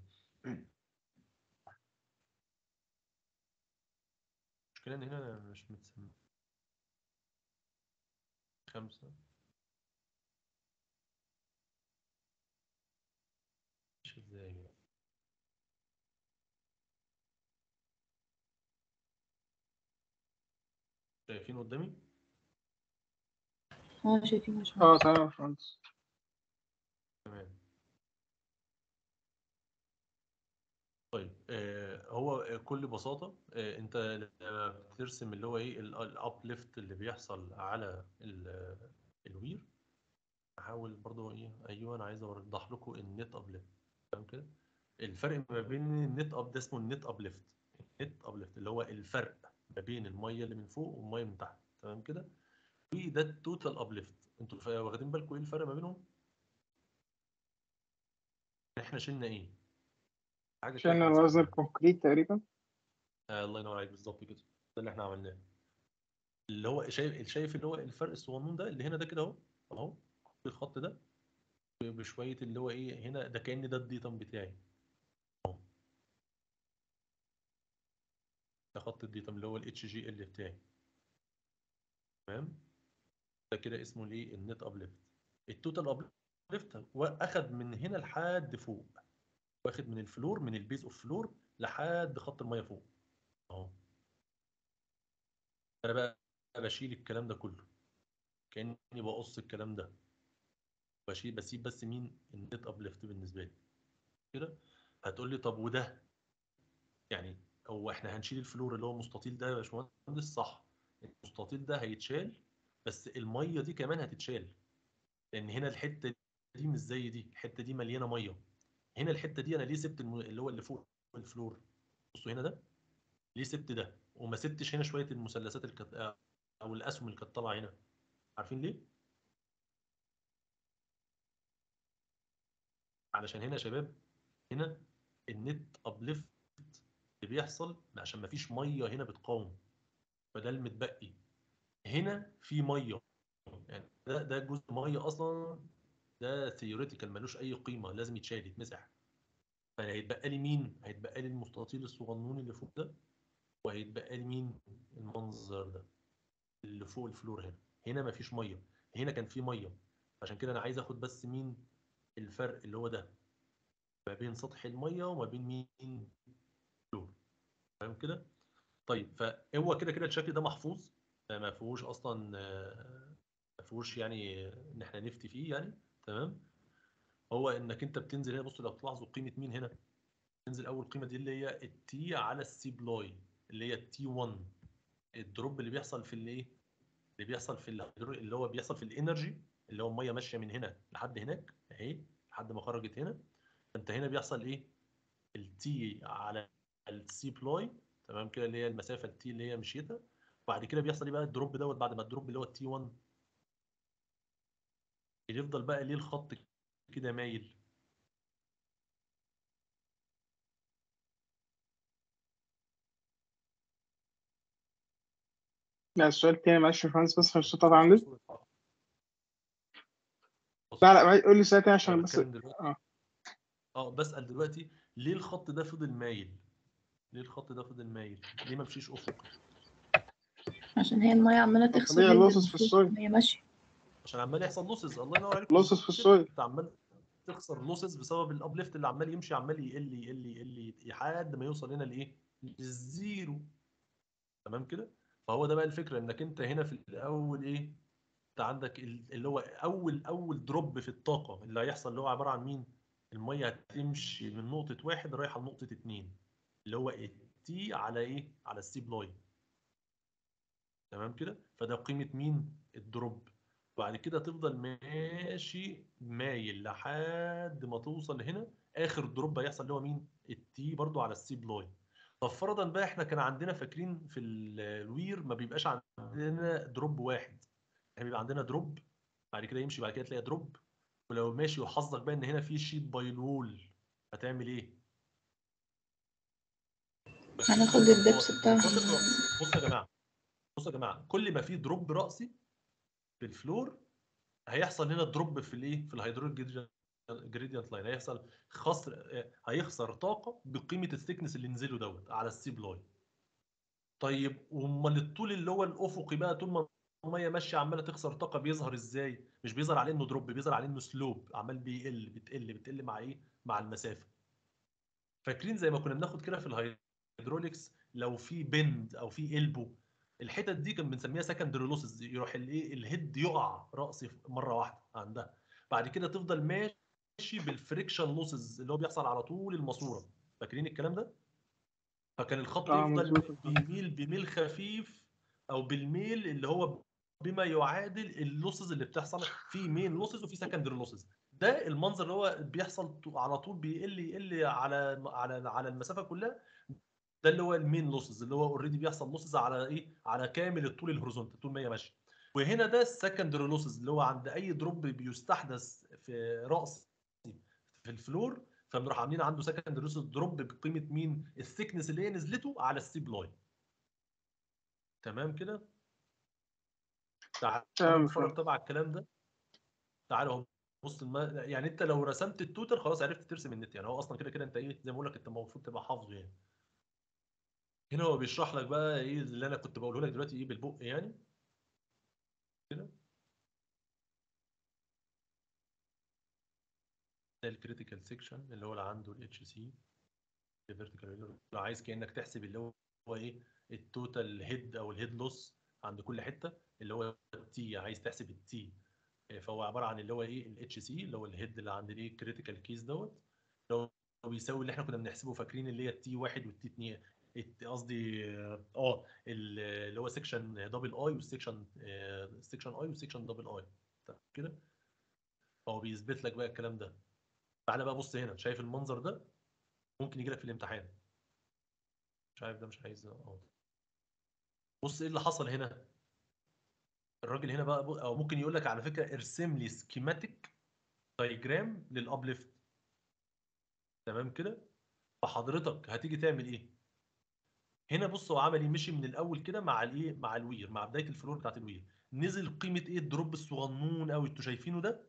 المشكلة ان هنا مش متسمى خمسة مش ازاي يعني. شايفين قدامي؟ اه شايفين مش اه تمام يا باشمهندس تمام طيب آه هو بكل بساطة آه انت لما بترسم اللي هو ايه الابليفت اللي بيحصل على ال- الوير احاول برضو ايه ايوه انا عايز اوضح لكم النت ابليفت تمام كده الفرق ما بين النت اب ده اسمه النت ابليفت النت ابليفت اللي هو الفرق ما بين الميه اللي من فوق والميه من تحت تمام كده وده التوتال ابليفت انتوا فا- واخدين بالكم ايه الفرق ما بينهم احنا شلنا ايه حاجه كده عشان كنا الوزن مسمينها. الكونكريت تقريبا آه الله ينور عليك بالظبط كده ده اللي احنا عملناه اللي هو شايف شايف اللي هو الفرق الصغنون ده اللي هنا ده كده اهو اهو الخط ده بشويه اللي هو ايه هنا ده كأن ده الديتم بتاعي اهو ده خط الديتم اللي هو الاتش جي ال بتاعي تمام ده كده اسمه الايه النت ابليفت التوتال ابليفت واخد من هنا لحد فوق واخد من الفلور من البيز اوف فلور لحد خط الميه فوق اهو انا بقى بشيل الكلام ده كله كاني بقص الكلام ده بشيل بسيب بس مين النت ابليفت بالنسبه لي كده هتقول لي طب وده يعني هو احنا هنشيل الفلور اللي هو المستطيل ده يا باشمهندس صح المستطيل ده هيتشال بس الميه دي كمان هتتشال لان هنا الحته دي مش زي دي الحته دي مليانه ميه هنا الحته دي انا ليه سبت الم... اللي هو اللي فوق الفلور بصوا هنا ده ليه سبت ده وما سبتش هنا شويه المثلثات اللي كانت او الاسهم اللي كانت طالعه هنا عارفين ليه علشان هنا يا شباب هنا النت ابليفت اللي بيحصل عشان ما فيش ميه هنا بتقاوم فده المتبقي هنا في ميه يعني ده ده جزء ميه اصلا ده ثيوريتيكال ملوش اي قيمه لازم يتشال يتمسح فهيتبقى لي مين هيتبقى لي المستطيل الصغنون اللي فوق ده وهيتبقى لي مين المنظر ده اللي فوق الفلور هنا هنا مفيش ميه هنا كان في ميه عشان كده انا عايز اخد بس مين الفرق اللي هو ده ما بين سطح الميه وما بين مين الفلور فاهم كده طيب فهو كده كده الشكل ده محفوظ ما فيهوش اصلا آه، ما فيهوش يعني ان احنا نفتي فيه يعني تمام هو انك انت بتنزل هنا بص لو تلاحظوا قيمه مين هنا تنزل اول قيمه دي اللي هي التي على السي بلاي اللي هي التي 1 الدروب اللي بيحصل في الايه اللي بيحصل في ال- اللي هو بيحصل في الانرجي اللي هو الميه ماشيه من هنا لحد هناك اهي لحد ما خرجت هنا فانت هنا بيحصل ايه التي على السي بلاي تمام كده اللي هي المسافه التي اللي هي مشيتها بعد كده بيحصل ايه بقى الدروب دوت بعد ما الدروب اللي هو التي 1 يفضل بقى ليه الخط كده مايل لا السؤال التاني معلش يا باشمهندس بس عشان الصوت قطع عندي بص- لا لا معلش، قول لي السؤال التاني عشان أنا بس بتكلم دلوقتي اه اه بسأل دلوقتي ليه الخط ده فضل مايل؟ ليه الخط ده فضل مايل؟ ليه ما مشيش افقي؟ عشان هي المية عمالة تخسر طبيعي اللي اللوسز في المفروض السويل. هي ماشية عشان عمال يحصل لوسز الله ينور عليك لوسز في كده. السويل. انت عمال تخسر لوسز بسبب الابليفت اللي عمال يمشي عمال يقل يقل يقل لحد ما يوصل هنا لايه؟ للزيرو تمام كده؟ فهو ده بقى الفكره انك انت هنا في الاول ايه؟ انت عندك ال- اللي هو اول اول دروب في الطاقه اللي هيحصل اللي هو عباره عن مين؟ الميه هتمشي من نقطه واحد رايحه لنقطه اتنين اللي هو التي على ايه؟ على السي بلاي تمام كده؟ فده قيمه مين؟ الدروب بعد كده تفضل ماشي مايل لحد ما توصل هنا اخر دروب هيحصل اللي هو مين؟ التي برضو على السي بلاي طب فرضا بقى احنا كان عندنا فاكرين في ال- الوير ما بيبقاش عندنا دروب واحد احنا بيبقى عندنا دروب بعد كده يمشي بعد كده تلاقي دروب ولو ماشي وحظك بقى ان هنا في شيت باي الوول هتعمل ايه؟ هناخد الدبس هو بتاعها. الخط الرأسي. بصوا يا جماعه بصوا يا جماعه كل ما في دروب راسي في الفلور هيحصل هنا دروب في الايه؟ في الهيدروليك جريدينت لاين هيحصل خسر هيخسر طاقه بقيمه الثيكنس اللي نزله دوت على السي بلاي طيب امال الطول اللي هو الافقي بقى طول ما الميه ماشيه عماله تخسر طاقه بيظهر ازاي؟ مش بيظهر عليه انه دروب بيظهر عليه انه سلوب عمال بيقل بتقل بتقل مع ايه؟ مع المسافه. فاكرين زي ما كنا بناخد كده في الهيدروليكس لو في بند او في البو الحتت دي كان بنسميها سكندري لوسز يروح الايه الهيد يقع راسي مره واحده عندها بعد كده تفضل ماشي بالفريكشن لوسز اللي هو بيحصل على طول الماسوره فاكرين الكلام ده؟ فكان الخط آه، يفضل مظبوط. بيميل بميل خفيف او بالميل اللي هو بما يعادل اللوسز اللي بتحصل في مين لوسز وفي سكندري لوسز ده المنظر اللي هو بيحصل ط- على طول بيقل يقل على على على المسافه كلها ده اللي هو المين لوسز اللي هو اوريدي بيحصل لوسز على ايه على كامل الطول الهوريزونتال طول ما هي ماشيه وهنا ده السكندري لوسز اللي هو عند اي دروب بيستحدث في رأس في الفلور فبنروح عاملين عنده سكندري لوسز دروب بقيمه مين الثيكنس اللي هي نزلته على السي بلاي تمام كده تعالوا تمام، نتفرج فهمت. طبعا على الكلام ده تعالوا اهو بص الم... يعني انت لو رسمت التوتال خلاص عرفت ترسم النت يعني هو اصلا كده كده انت ايه زي ما بقول لك انت المفروض تبقى حافظه يعني هنا هو بيشرح لك بقى ايه اللي انا كنت بقوله لك دلوقتي ايه بالبق يعني كده ده الكريتيكال سيكشن اللي هو اللي عنده الاتش سي الفيرتيكال لو عايز كانك تحسب اللي هو هو ايه التوتال هيد او الهيد لوس عند كل حته اللي هو التي عايز تحسب التي فهو عباره عن اللي هو ايه الاتش سي اللي هو الهيد اللي عند الايه كريتيكال كيس دوت لو بيساوي اللي احنا كنا بنحسبه فاكرين اللي هي التي 1 والتي 2 الت- قصدي اه ال- اللي هو سيكشن دبل اي والسيكشن سيكشن اي والسيكشن دبل اي كده هو بيثبت لك بقى الكلام ده تعالى بقى بص هنا شايف المنظر ده ممكن يجي لك في الامتحان مش عارف ده مش عايز اه بص ايه اللي حصل هنا الراجل هنا بقى بق- او ممكن يقول لك على فكره ارسم لي سكيماتيك دايجرام للابليفت تمام كده فحضرتك هتيجي تعمل ايه هنا بص هو عمل ايه مشي من الاول كده مع الايه مع الوير مع بدايه الفلور بتاعت الوير نزل قيمه ايه الدروب الصغنون قوي انتوا شايفينه ده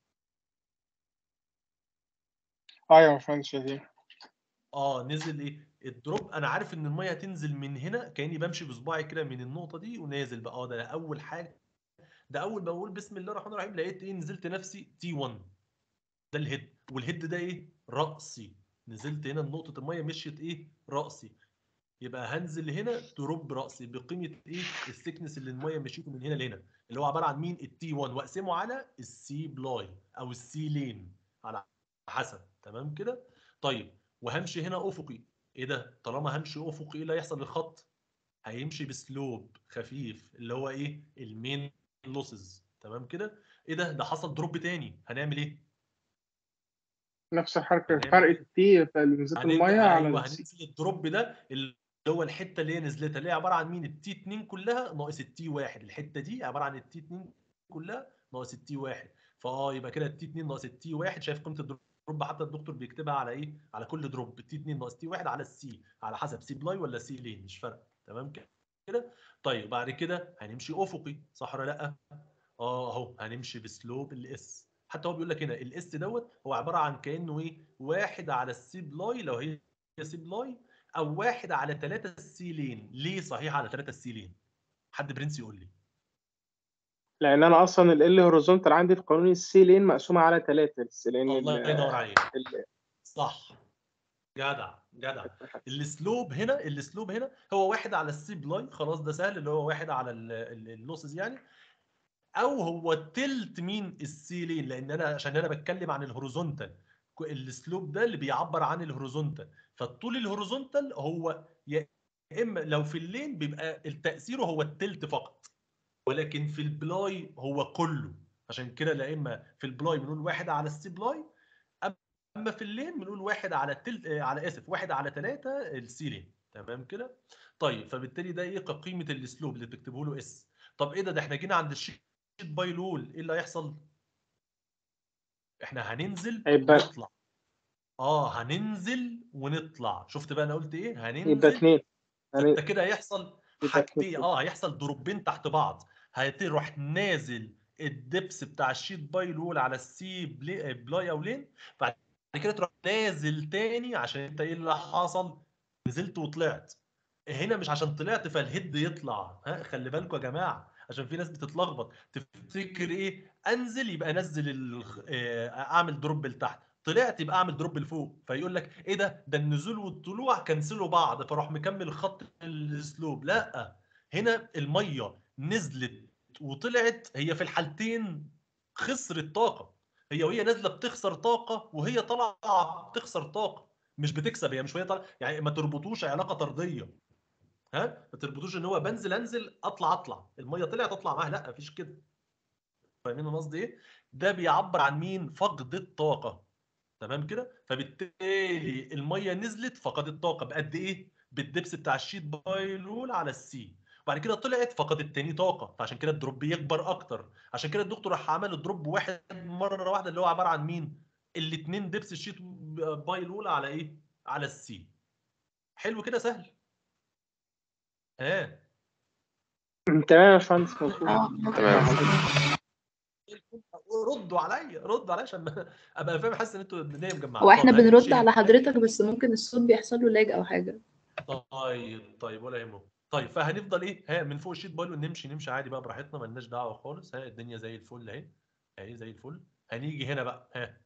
اه يا باشمهندس شايفين اه نزل ايه الدروب انا عارف ان الميه هتنزل من هنا كاني بمشي بصباعي كده من النقطه دي ونازل بقى اه ده اول حاجه ده اول ما بقول بسم الله الرحمن الرحيم لقيت ايه نزلت نفسي تي 1 ده الهيد والهيد ده ايه راسي نزلت هنا نقطه الميه مشيت ايه راسي يبقى هنزل هنا دروب راسي بقيمه ايه الثيكنس اللي الميه مشيته من هنا لهنا اللي هو عباره عن مين التي 1 واقسمه على السي بلاي او السي لين على حسب تمام كده طيب وهمشي هنا افقي ايه ده طالما همشي افقي ايه اللي هيحصل للخط هيمشي بسلوب خفيف اللي هو ايه المين لوسز تمام كده ايه ده ده حصل دروب تاني هنعمل ايه نفس الحركه هنعمل فرق إيه؟ التي في نزلت هننزل الميه على ايوه السي هننزل الدروب ده اللي هو الحته اللي هي نزلتها اللي هي عباره عن مين التي 2 كلها ناقص التي 1 الحته دي عباره عن التي 2 كلها ناقص التي 1 فاه يبقى كده التي 2 ناقص التي 1 شايف قيمه الدروب حتى الدكتور بيكتبها على ايه على كل دروب التي 2 ناقص تي 1 على السي على حسب سي بلاي ولا سي لين مش فارقه تمام كده طيب بعد كده هنمشي افقي صح ولا لا اه اهو هنمشي بسلوب الاس حتى هو بيقول لك هنا الاس دوت هو عباره عن كانه ايه واحد على السي بلاي لو هي سي بلاي او واحد على 3 السي لين ليه صحيح على 3 السي لين حد برنس يقول لي لان انا اصلا ال هوريزونتال عندي في قانون السي لين مقسومه على ثلاثه لان الله ال- ينور عليك ال- صح جدع جدع الاسلوب هنا الاسلوب هنا هو واحد على السي بلاي خلاص ده سهل اللي هو واحد على ال- ال- اللوسز يعني او هو تلت مين السيلين لان انا عشان انا بتكلم عن الهوريزونتال ك- الاسلوب ده اللي بيعبر عن الهوريزونتال فالطول الهوريزونتال هو يا اما لو في اللين بيبقى التاثير هو التلت فقط ولكن في البلاي هو كله عشان كده لا اما في البلاي بنقول واحد على السي بلاي اما في اللين بنقول واحد على التلت آه، على اسف واحد على ثلاثة السي لين تمام كده طيب فبالتالي ده ايه قيمه الاسلوب اللي بتكتبه له اس طب ايه ده ده احنا جينا عند الشيت باي لول ايه اللي هيحصل احنا هننزل هيبقى ونطلع اه هننزل ونطلع شفت بقى انا قلت ايه يبقى هننزل اثنين فانت كده هيحصل يبقى حاجتين اتنين. اه هيحصل دروبين تحت بعض هتروح نازل الدبس بتاع الشيت باي لول على السي بلاي, بلاي او لين بعد كده تروح نازل تاني عشان انت ايه اللي حصل نزلت وطلعت هنا مش عشان طلعت فالهيد يطلع ها خلي بالكم يا جماعه عشان في ناس بتتلخبط تفتكر ايه انزل يبقى انزل ال- آه، اعمل دروب لتحت طلعت يبقى اعمل دروب لفوق فيقول لك ايه ده ده النزول والطلوع كنسلوا بعض فاروح مكمل خط الاسلوب لا هنا الميه نزلت وطلعت هي في الحالتين خسرت طاقه هي وهي نازله بتخسر طاقه وهي طالعه بتخسر طاقه مش بتكسب هي مش وهي طالعه يعني ما تربطوش علاقه طرديه ها ما تربطوش ان هو بنزل انزل اطلع اطلع الميه طلعت اطلع معاها لا مفيش كده فاهمين أنا قصدي ايه ده بيعبر عن مين فقد الطاقه تمام كده فبالتالي الميه نزلت فقدت طاقه بقد ايه بالدبس بتاع الشيت بايلول على السي وبعد كده طلعت فقدت تاني طاقه فعشان كده الدروب بيكبر اكتر عشان كده الدكتور راح عمل الدروب واحد مره واحده اللي هو عباره عن مين الاثنين دبس الشيت بايلول على ايه على السي حلو كده سهل ها تمام يا باشمهندس مظبوط اه تمام. ردوا عليا ردوا عليا عشان ما- ابقى فاهم حاسس ان انتوا الدنيا مجمعه هو احنا طب بنرد هنمشي. على حضرتك بس ممكن الصوت بيحصل له لاج او حاجه طيب طيب ولا يهمك طيب فهنفضل ايه ها من فوق الشيت بايلو نمشي نمشي عادي بقى براحتنا ملناش دعوه خالص ها الدنيا زي الفل اهي اهي زي الفل هنيجي هنا بقى ها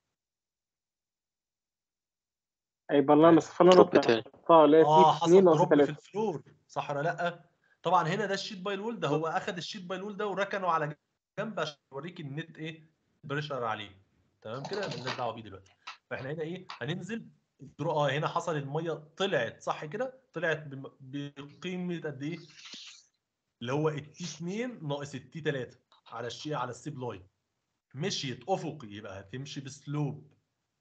هيبقى لنا المسافه اللي انا دروب تاني. طلعتها اللي هي اه تي حصل 2 ناقص دروب في 3 الفلور صح ولا لا طبعا هنا ده الشيت باي وول ده هو اخد الشيت باي وول ده وركنه على جنب عشان يوريك النت ايه بريشر عليه تمام كده مالناش دعوه بيه دلوقتي فاحنا هنا ايه هننزل الدرو- اه هنا حصل الميه طلعت صح كده طلعت بم- بقيمه قد ايه اللي هو التي 2 ناقص التي 3 على الشيء على السيب لاين مشيت افقي يبقى هتمشي بسلوب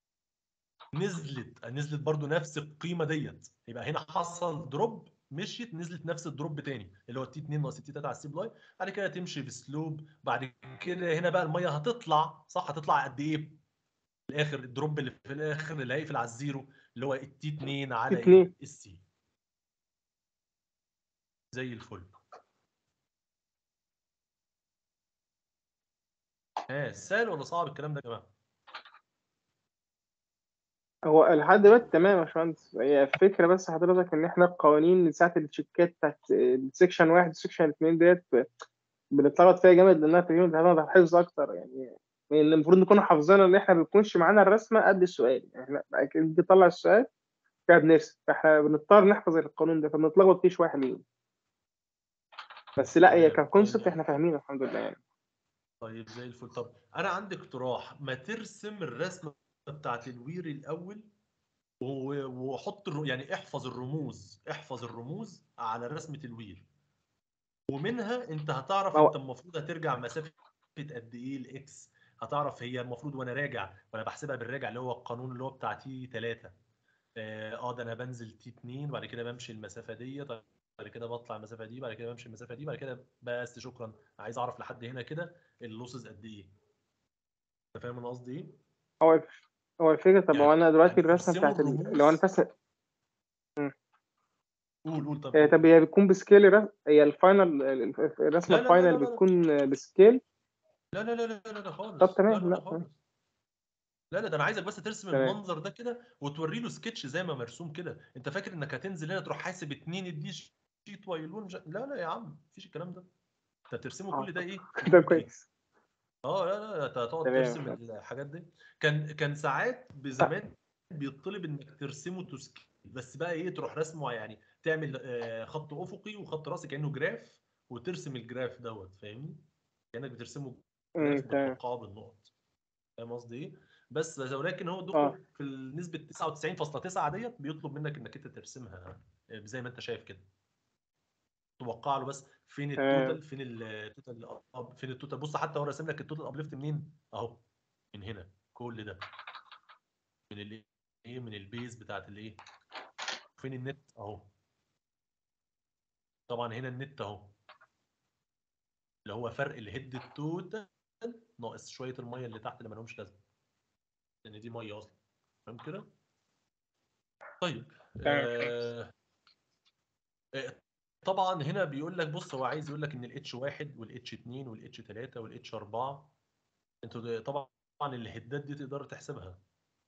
نزلت نزلت برضو نفس القيمه ديت يبقى هنا حصل دروب مشيت نزلت نفس الدروب تاني اللي هو التي 2 ناقص التي 3 على السيب لاين بعد كده تمشي بسلوب بعد كده هنا بقى الميه هتطلع صح هتطلع قد ايه في الاخر الدروب اللي في الاخر اللي هيقفل على الزيرو اللي هو التي 2 على T2. ايه السي زي الفل ها سهل ولا صعب الكلام ده يا جماعه هو لحد دلوقتي تمام يا باشمهندس هي الفكره بس حضرتك ان احنا القوانين ساعه التشيكات بتاعت السكشن واحد والسكشن اثنين ديت بنتلخبط فيها جامد لانها تقريبا بتعتمد حفظ اكتر يعني يعني المفروض نكون حافظينها ان احنا ما بيكونش معانا الرسمه قد السؤال يعني احنا بعد كده بنيجي نطلع السؤال كده بنرسم فاحنا بنضطر نحفظ القانون ده فبنتلخبط فيه شويه حلوين بس لا هي تمام. ككونسبت احنا فاهمينه الحمد لله يعني طيب زي الفل طب انا عندي اقتراح ما ترسم الرسمه بتاعت الوير الاول و- وحط الر- يعني احفظ الرموز احفظ الرموز على رسمه الوير ومنها انت هتعرف هو- انت المفروض هترجع مسافه قد ايه الاكس هتعرف هي المفروض وانا راجع وانا بحسبها بالراجع اللي هو القانون اللي هو بتاع تي 3 اه ده انا بنزل تي 2 بعد كده بمشي المسافه دي بعد كده بطلع المسافه دي بعد كده بمشي المسافه دي بعد كده بس شكرا عايز اعرف لحد هنا كده اللوسز قد ايه انت فاهم انا قصدي ايه؟ هو هو الفكره طب يعني- هو انا دلوقتي يعني الرسمه ترسموا بتاعت ال- الرموز. لو انا بس قول قول طب آه، طب هي بتكون بسكيل الرس- هي الفاينل الرسمه لا، لا، لا، الفاينل لا، لا. بتكون بسكيل لا لا لا لا لا لا خالص طب تمام، لا لا, لا، لا خالص لا لا ده انا عايزك بس ترسم تمام. المنظر ده كده وتوري له سكتش زي ما مرسوم كده انت فاكر انك هتنزل هنا تروح حاسب اتنين الدي شيت وايلون مش... لا لا يا عم مفيش الكلام ده انت بترسمه آه، كل ده ايه ده كويس اه لا لا لا انت هتقعد تمام. ترسم الحاجات دي كان كان ساعات بزمان بيطلب انك ترسمه تسكيل بس بقى ايه تروح رسمه يعني تعمل آه، خط افقي وخط راسي كانه جراف وترسم الجراف دوت فاهمني كانك بترسمه مم، جراف تمام بتوقعه بالنقط فاهم قصدي ايه بس ولكن هو آه. الدكتور في النسبه 99.9 ديت بيطلب منك انك انت ترسمها آه، زي ما انت شايف كده توقع له بس فين تمام. التوتال فين التوتال أب- فين التوتال بص حتى هو راسم لك التوتال ابليفت منين اهو من هنا كل ده من الايه ايه من البيز بتاعت الايه فين النت اهو طبعا هنا النت اهو اللي هو فرق الهيد التوتال ناقص شويه الميه اللي تحت اللي ما لهمش لازمه لان دي ميه اصلا فاهم كده طيب تمام. آه آه، طبعا هنا بيقول لك بص هو عايز يقول لك ان الاتش 1 والاتش 2 والاتش 3 والاتش 4 انتوا ده- طبعا الهدات دي تقدر تحسبها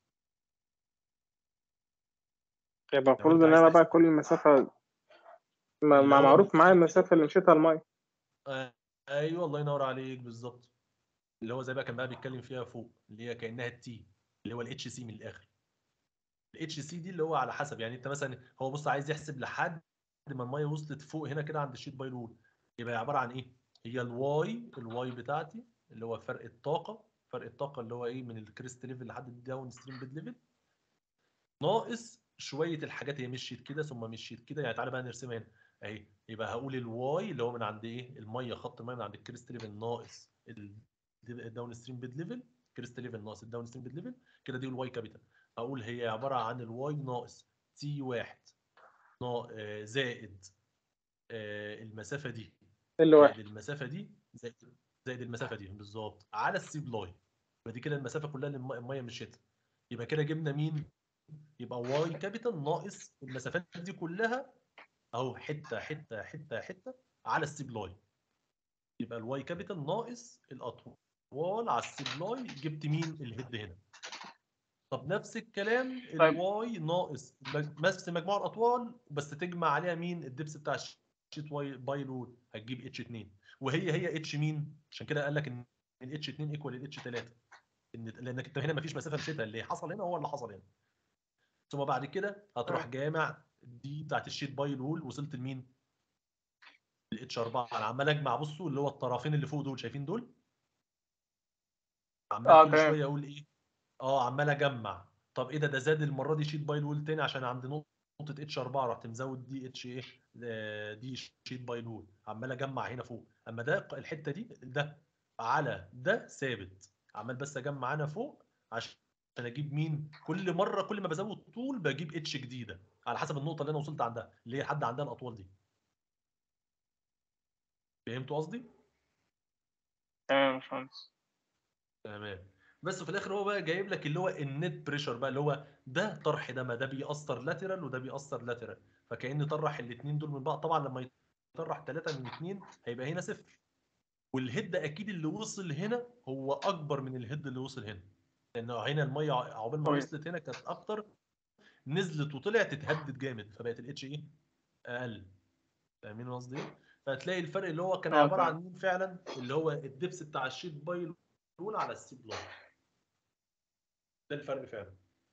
يبقى أنت المفروض ان عايز انا بقى تحسب- كل المسافه ما اللي ما هو معروف معايا المفروض المسافه اللي مشيتها الميه آه، ايوه الله ينور عليك بالظبط اللي هو زي بقى كان بقى بيتكلم فيها فوق اللي هي كانها التي اللي هو الاتش سي من الاخر الاتش سي دي اللي هو على حسب يعني انت مثلا هو بص عايز يحسب لحد ما الميه وصلت فوق هنا كده عند الشيت باي رول يبقى عباره عن ايه هي الواي الواي بتاعتي اللي هو فرق الطاقه فرق الطاقه اللي هو ايه من الكريست ليفل لحد الداون ستريم بيد ليفل ناقص شويه الحاجات هي مشيت كده ثم مشيت كده يعني تعالى بقى نرسمها هنا اهي يبقى هقول الواي اللي هو من عند ايه الميه خط الميه من عند الكريست ليفل ناقص الداون ستريم بيد ليفل كريست ليفل ناقص الداون ستريم بيد ليفل كده دي الواي كابيتال اقول هي عباره عن الواي ناقص تي واحد نا- آه، زائد آه، المسافه دي اللي واحد زائد المسافه دي زائد زائد المسافه دي بالظبط على السي بلاي يبقى دي كده المسافه كلها اللي الم- الميه مشيتها يبقى كده جبنا مين يبقى واي كابيتال ناقص المسافات دي كلها اهو حته حته حته حته على السي بلاي يبقى الواي كابيتال ناقص الاطوال على السي بلاي جبت مين الهيد هنا طب نفس الكلام طيب. الواي ناقص مج- نفس مجموع الاطوال بس تجمع عليها مين الدبس بتاع الشيت واي باي لود هتجيب اتش 2 وهي هي اتش مين عشان كده قال لك ان الاتش 2 ايكوال الاتش 3 ان لانك انت هنا مفيش مسافه مشيتها اللي حصل هنا هو اللي حصل هنا ثم بعد كده هتروح آه. جامع دي بتاعت الشيت باي لول وصلت لمين؟ الاتش 4 انا عمال اجمع بصوا اللي هو الطرفين اللي فوق دول شايفين دول؟ عمال آه، كل تمام. شويه اقول ايه؟ اه عمال اجمع طب ايه ده ده زاد المره دي شيت باي لول تاني عشان عند نقطه اتش 4 رحت مزود دي اتش ايه؟ آه، دي شيت باي لول عمال اجمع هنا فوق اما ده الحته دي ده على ده ثابت عمال بس اجمع انا فوق عشان اجيب مين كل مره كل ما بزود طول بجيب اتش جديده على حسب النقطه اللي انا وصلت عندها اللي هي حد عندها الاطوال دي فهمتوا قصدي تمام يا باشمهندس تمام بس في الاخر هو بقى جايب لك اللي هو النت بريشر بقى اللي هو ده طرح ده ما ده بيأثر لاترال وده بيأثر لاترال فكأن طرح الاثنين دول من بعض طبعا لما يطرح ثلاثة من اثنين هيبقى هنا صفر والهيد اكيد اللي وصل هنا هو اكبر من الهيد اللي وصل هنا لان هنا الميه عقبال ما طيب. وصلت هنا كانت اكتر نزلت وطلعت اتهدت جامد فبقت الاتش ايه اقل فاهمين قصدي ايه؟ فهتلاقي الفرق اللي هو كان آه، عباره فاهم. عن مين فعلا اللي هو الدبس بتاع الشيت باي الاولى على السي بلوك ده الفرق فعلا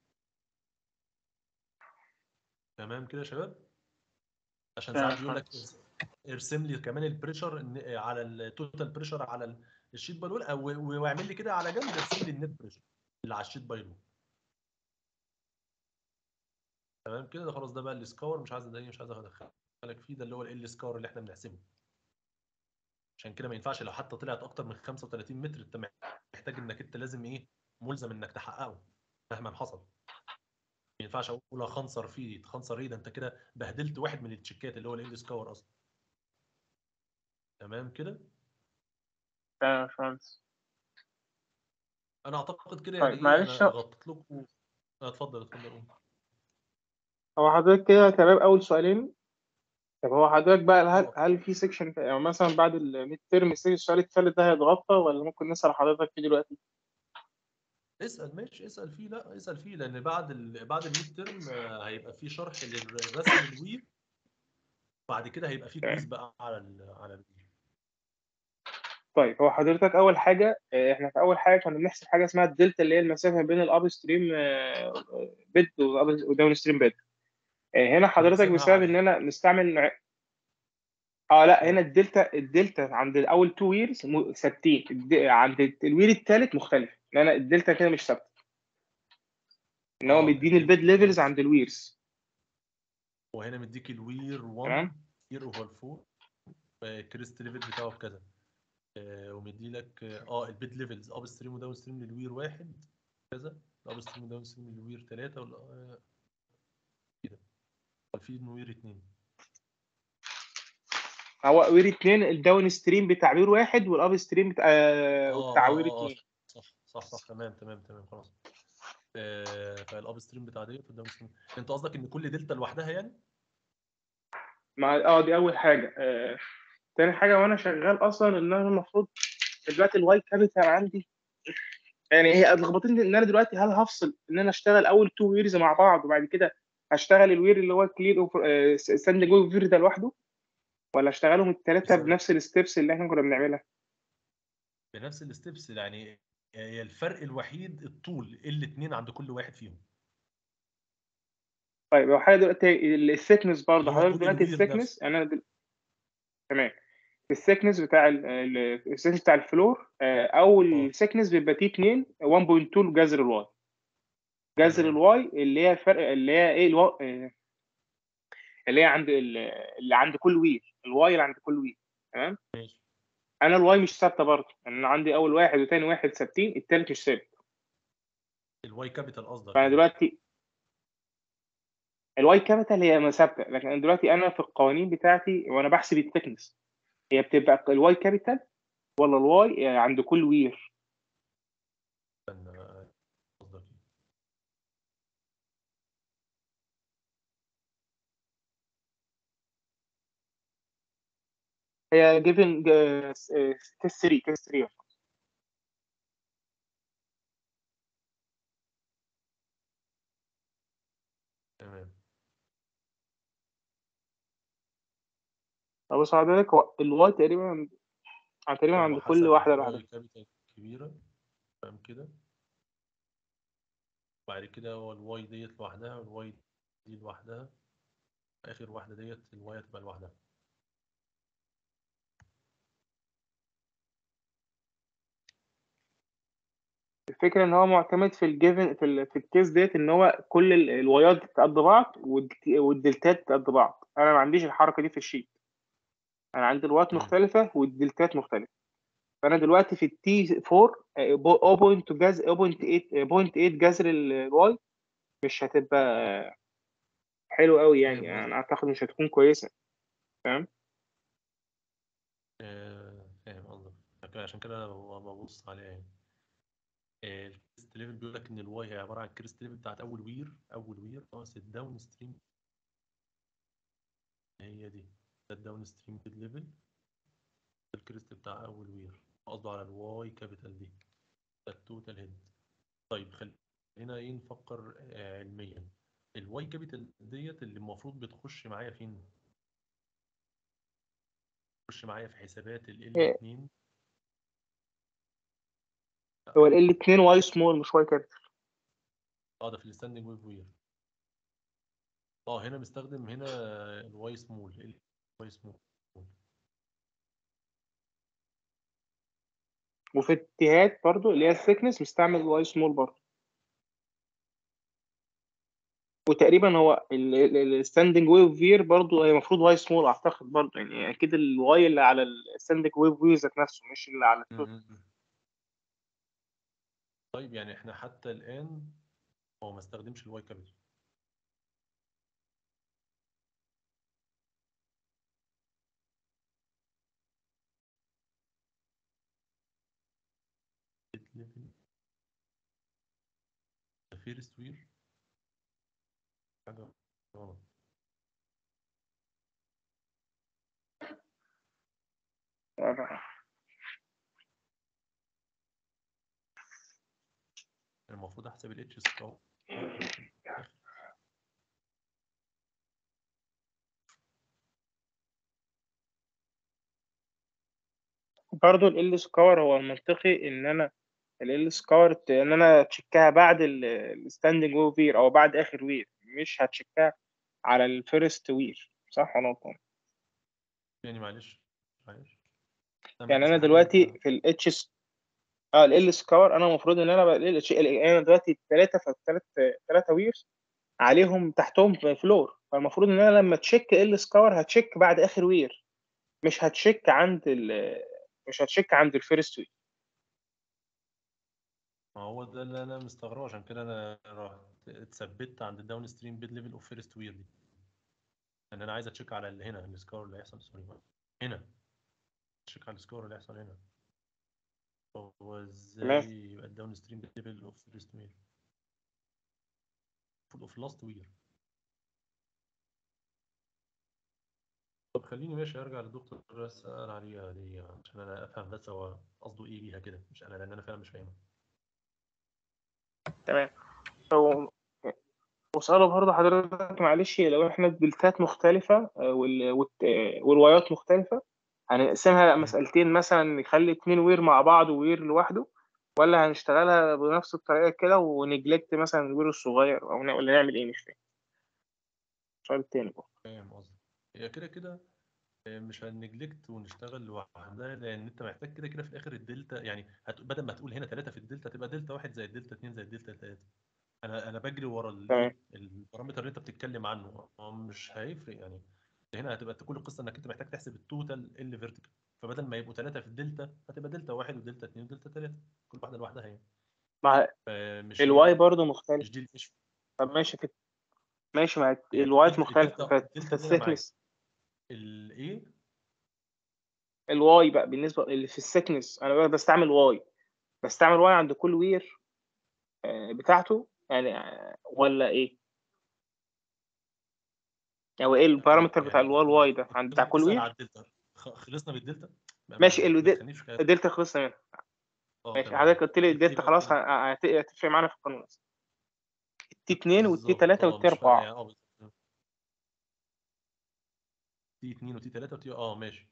تمام كده يا شباب عشان تمام ساعات بيقول لك خلاص. ارسم لي كمان البريشر إن- على التوتال بريشر على ال- الشيت باي الاولى او واعمل لي كده على جنب ارسم لي النت بريشر اللي على الشيت باي الاولى تمام كده ده خلاص ده بقى السكور مش عايز ده مش عايز ادخلك فيه ده اللي هو ال سكور اللي احنا بنحسبه عشان كده ما ينفعش لو حتى طلعت اكتر من 35 متر انت محتاج انك انت لازم ايه ملزم انك تحققه مهما حصل ما ينفعش اقول اخنصر فيه تخنصر ايه ده انت كده بهدلت واحد من التشيكات اللي هو ال سكور اصلا تمام كده تمام يا باشمهندس انا اعتقد كده طيب، يعني ايه معلش. انا غطيت لكم آه، اتفضل اتفضل قول. هو حضرتك كده تمام اول سؤالين طب هو حضرتك بقى هل هل في سيكشن يعني مثلا بعد الميد ترم السؤال الثالث ده هيتغطى ولا ممكن نسال حضرتك فيه دلوقتي؟ اسال ماشي اسال فيه لا اسال فيه لان بعد ال... بعد الميد ترم آه، هيبقى فيه شرح للرسم الوير بعد كده هيبقى فيه تمام. كويز بقى على ال... على الوير طيب هو حضرتك اول حاجه آه، احنا في اول حاجه كنا بنحسب حاجه اسمها الدلتا اللي هي المسافه بين الاب ستريم بيد وداون ستريم بيد هنا حضرتك بنحسبها بسبب على- ان انا نستعمل نوع- اه لا هنا الدلتا الدلتا عند اول تو ويرز ثابتين الد- عند الوير الثالث مختلف لان أنا الدلتا كده مش ثابته ان هو آه، مديني الدلتا البيد ليفلز كويس. عند الويرز وهنا مديك الوير 1 تمام. وير اوفر 4 كريست ليفل بتاعه بكذا آه، ومدي لك اه البيد ليفلز اب ستريم وداون ستريم للوير واحد كذا الاب ستريم وداون ستريم للوير ثلاثه ولا آه، كده في وير اثنين هو وير اثنين الداون ستريم بتاع وير واحد والاب ستريم بتاع اه بتاع اه وير اه اثنين صح صح صح تمام تمام تمام خلاص آه، فالاب ستريم بتاع ديت والداون ستريم انت قصدك ان كل دلتا لوحدها يعني؟ مع اه دي اول حاجه آه. تاني حاجه وانا شغال اصلا ان انا المفروض دلوقتي الواي كابيتال عندي يعني هي لخبطتني ان انا دلوقتي هل هفصل ان انا اشتغل اول تو ويرز مع بعض وبعد كده هشتغل الوير اللي هو كلير اوفر ستاند جو وير ده لوحده ولا اشتغلهم الثلاثه بس- بنفس الستبس اللي احنا كنا بنعملها بنفس الستبس يعني هي الفرق الوحيد الطول الاثنين عند كل واحد فيهم طيب لو حاجه دلوقتي الثيكنس برضه اللي هو حضرتك طول دلوقتي الوير الثيكنس نفسه. انا دل... تمام الثيكنس بتاع الثيكنس بتاع الفلور آه، اول اه. ثيكنس بيبقى تي 2 1.2 لجذر الواي جذر تمام. الواي اللي هي فرق اللي هي ايه الوا... آه، اللي هي عند ال- اللي عند كل وير الواي اللي عند كل وير تمام ماشي انا الواي مش ثابته برضه يعني انا عندي اول واحد وتاني واحد ثابتين التالت مش ثابت الواي كابيتال قصدك فانا يعني. دلوقتي الواي كابيتال هي ما ثابته لكن أنا دلوقتي انا في القوانين بتاعتي وانا بحسب الثيكنس هي بتبقى الواي كابيتال ولا الواي عند كل وير استنى بقى، قصدك إيه؟ هي جيفن تيست 3 تيست 3 تمام بص حضرتك هو الواي تقريبا عند- تقريبا عند هو كل حسب واحده الواي لوحدها كابيتال كبيرة تمام كده بعد كده هو الواي ديت لوحدها والواي دي لوحدها آخر واحدة ديت الواي هتبقى لوحدها الفكره ان هو معتمد في الجيفن في ال في الكيس ديت ان هو كل ال- الوايات قد بعض والدت- والدلتات قد بعض انا ما عنديش الحركه دي في الشيت انا عندي الوايات مم. مختلفه والدلتات مختلفه فانا دلوقتي في التي 4 0.8 جذر 0.8 جذر الواي مش هتبقى حلو قوي يعني فاهم انا اعتقد مش هتكون كويسه فاهم آه، فاهم قصدك عشان كده أنا ببص عليها يعني آه، الكريست ليفل بيقول لك ان الواي هي عباره عن الكريست ليفل بتاعت اول وير اول وير ناقص الداون ستريم هي دي ده الداون ستريم ليفل الكريست بتاع اول وير قصده على الواي كابيتال دي ده التوتال هيد طيب خلينا ايه نفكر آه، علميا الواي كابيتال ديت اللي المفروض بتخش معايا فين تخش معايا في حسابات ال إيه. L2 هو ال 2 واي سمول مش واي كابيتال اه ده في الستاندنج ويف وير اه هنا مستخدم هنا الواي سمول الواي سمول وفي التيهات برضو اللي هي الثيكنس مستعمل واي سمول برضو وتقريبا هو الستاندنج ويف فير برضو هي المفروض واي سمول اعتقد برضو يعني اكيد الواي اللي على الستاندنج ويف فير ذات نفسه مش اللي على التوتال طيب يعني احنا حتى الآن هو ما استخدمش الواي كابيتال فيرست وير حاجة غلط المفروض احسب الاتش سكور برضو ال سكور هو المنطقي ان انا ال سكور ان انا تشيكها بعد الستاندنج ويف فير او بعد اخر وير مش هتشيكها على الفيرست وير صح ولا غلطان؟ يعني معلش معلش يعني انا دلوقتي في الاتش اه ال سكور انا المفروض ان انا بقى ال انا دلوقتي الثلاثه فالثلاث ثلاثه ويرز عليهم تحتهم فلور فالمفروض ان انا لما تشيك ال سكور هتشيك بعد اخر وير مش هتشيك عند ال مش هتشيك عند الفيرست وير ما هو ده اللي انا مستغربه عشان كده انا رحت اتثبت عند الداون ستريم بيد ليفل اوف فيرست وير دي ان انا عايز اتشيك على اللي هنا السكور اللي هيحصل سوري هنا اتشيك على السكور اللي هيحصل هنا هو ازاي يبقى الداون ستريم بيد ليفل اوف فيرست وير المفروض اوف لاست وير طب خليني ماشي ارجع للدكتور اسال عليها دي عشان انا افهم بس هو قصده ايه بيها كده مش انا لان انا فعلا مش فاهمها تمام هو وسأله برضه حضرتك معلش لو احنا الدلتات مختلفة وال... والت... والوايات مختلفة هنقسمها مسألتين مثلا نخلي اتنين وير مع بعض ووير لوحده ولا هنشتغلها بنفس الطريقة كده ونجلكت مثلا الوير الصغير أو ن... ولا نعمل إيه مش فاهم السؤال التاني بقى فاهم قصدي هي كده كده مش هنجلكت ونشتغل لوحدها لان انت محتاج كده كده في الاخر الدلتا يعني هت... بدل ما تقول هنا 3 في الدلتا تبقى دلتا 1 زائد دلتا 2 زائد دلتا 3 انا انا بجري ورا ال... البارامتر اللي انت بتتكلم عنه هو مش هيفرق يعني هنا هتبقى كل القصه انك انت محتاج تحسب التوتال اللي فيرتيكال فبدل ما يبقوا ثلاثه في الدلتا هتبقى دلتا واحد ودلتا اثنين ودلتا ثلاثه كل واحده لوحدها يعني مع فمش الواي برضه مش مختلف دي مش طب ماشي في ماشي مع هي الوايت الدلتا مختلف الدلتا في الدلتا دي انا معاك السيكنس الايه الواي بقى بالنسبه اللي في السيكنس انا بقى بستعمل واي بستعمل واي عند كل وير آه، بتاعته يعني آه، ولا ايه او ايه لا البارامتر بتاع يعني الواي واي ده عند بتاع لازم كل تسال وير على الدلتا خ- خلصنا بالدلتا ما, ماشي ما, ما الدلتا تخلينيش في كلام الدلتا خلصنا منها اه ماشي تمام حضرتك قلت لي قلت ايه الدلتا بقى خلاص قلت ه- هت- هتفرق معانا في القانون اصلا التي 2 والتي بالظبط 3 اه والتي مش فارقه 4 يعني اه بالظبط تي 2 وتي 3 وتي اه ماشي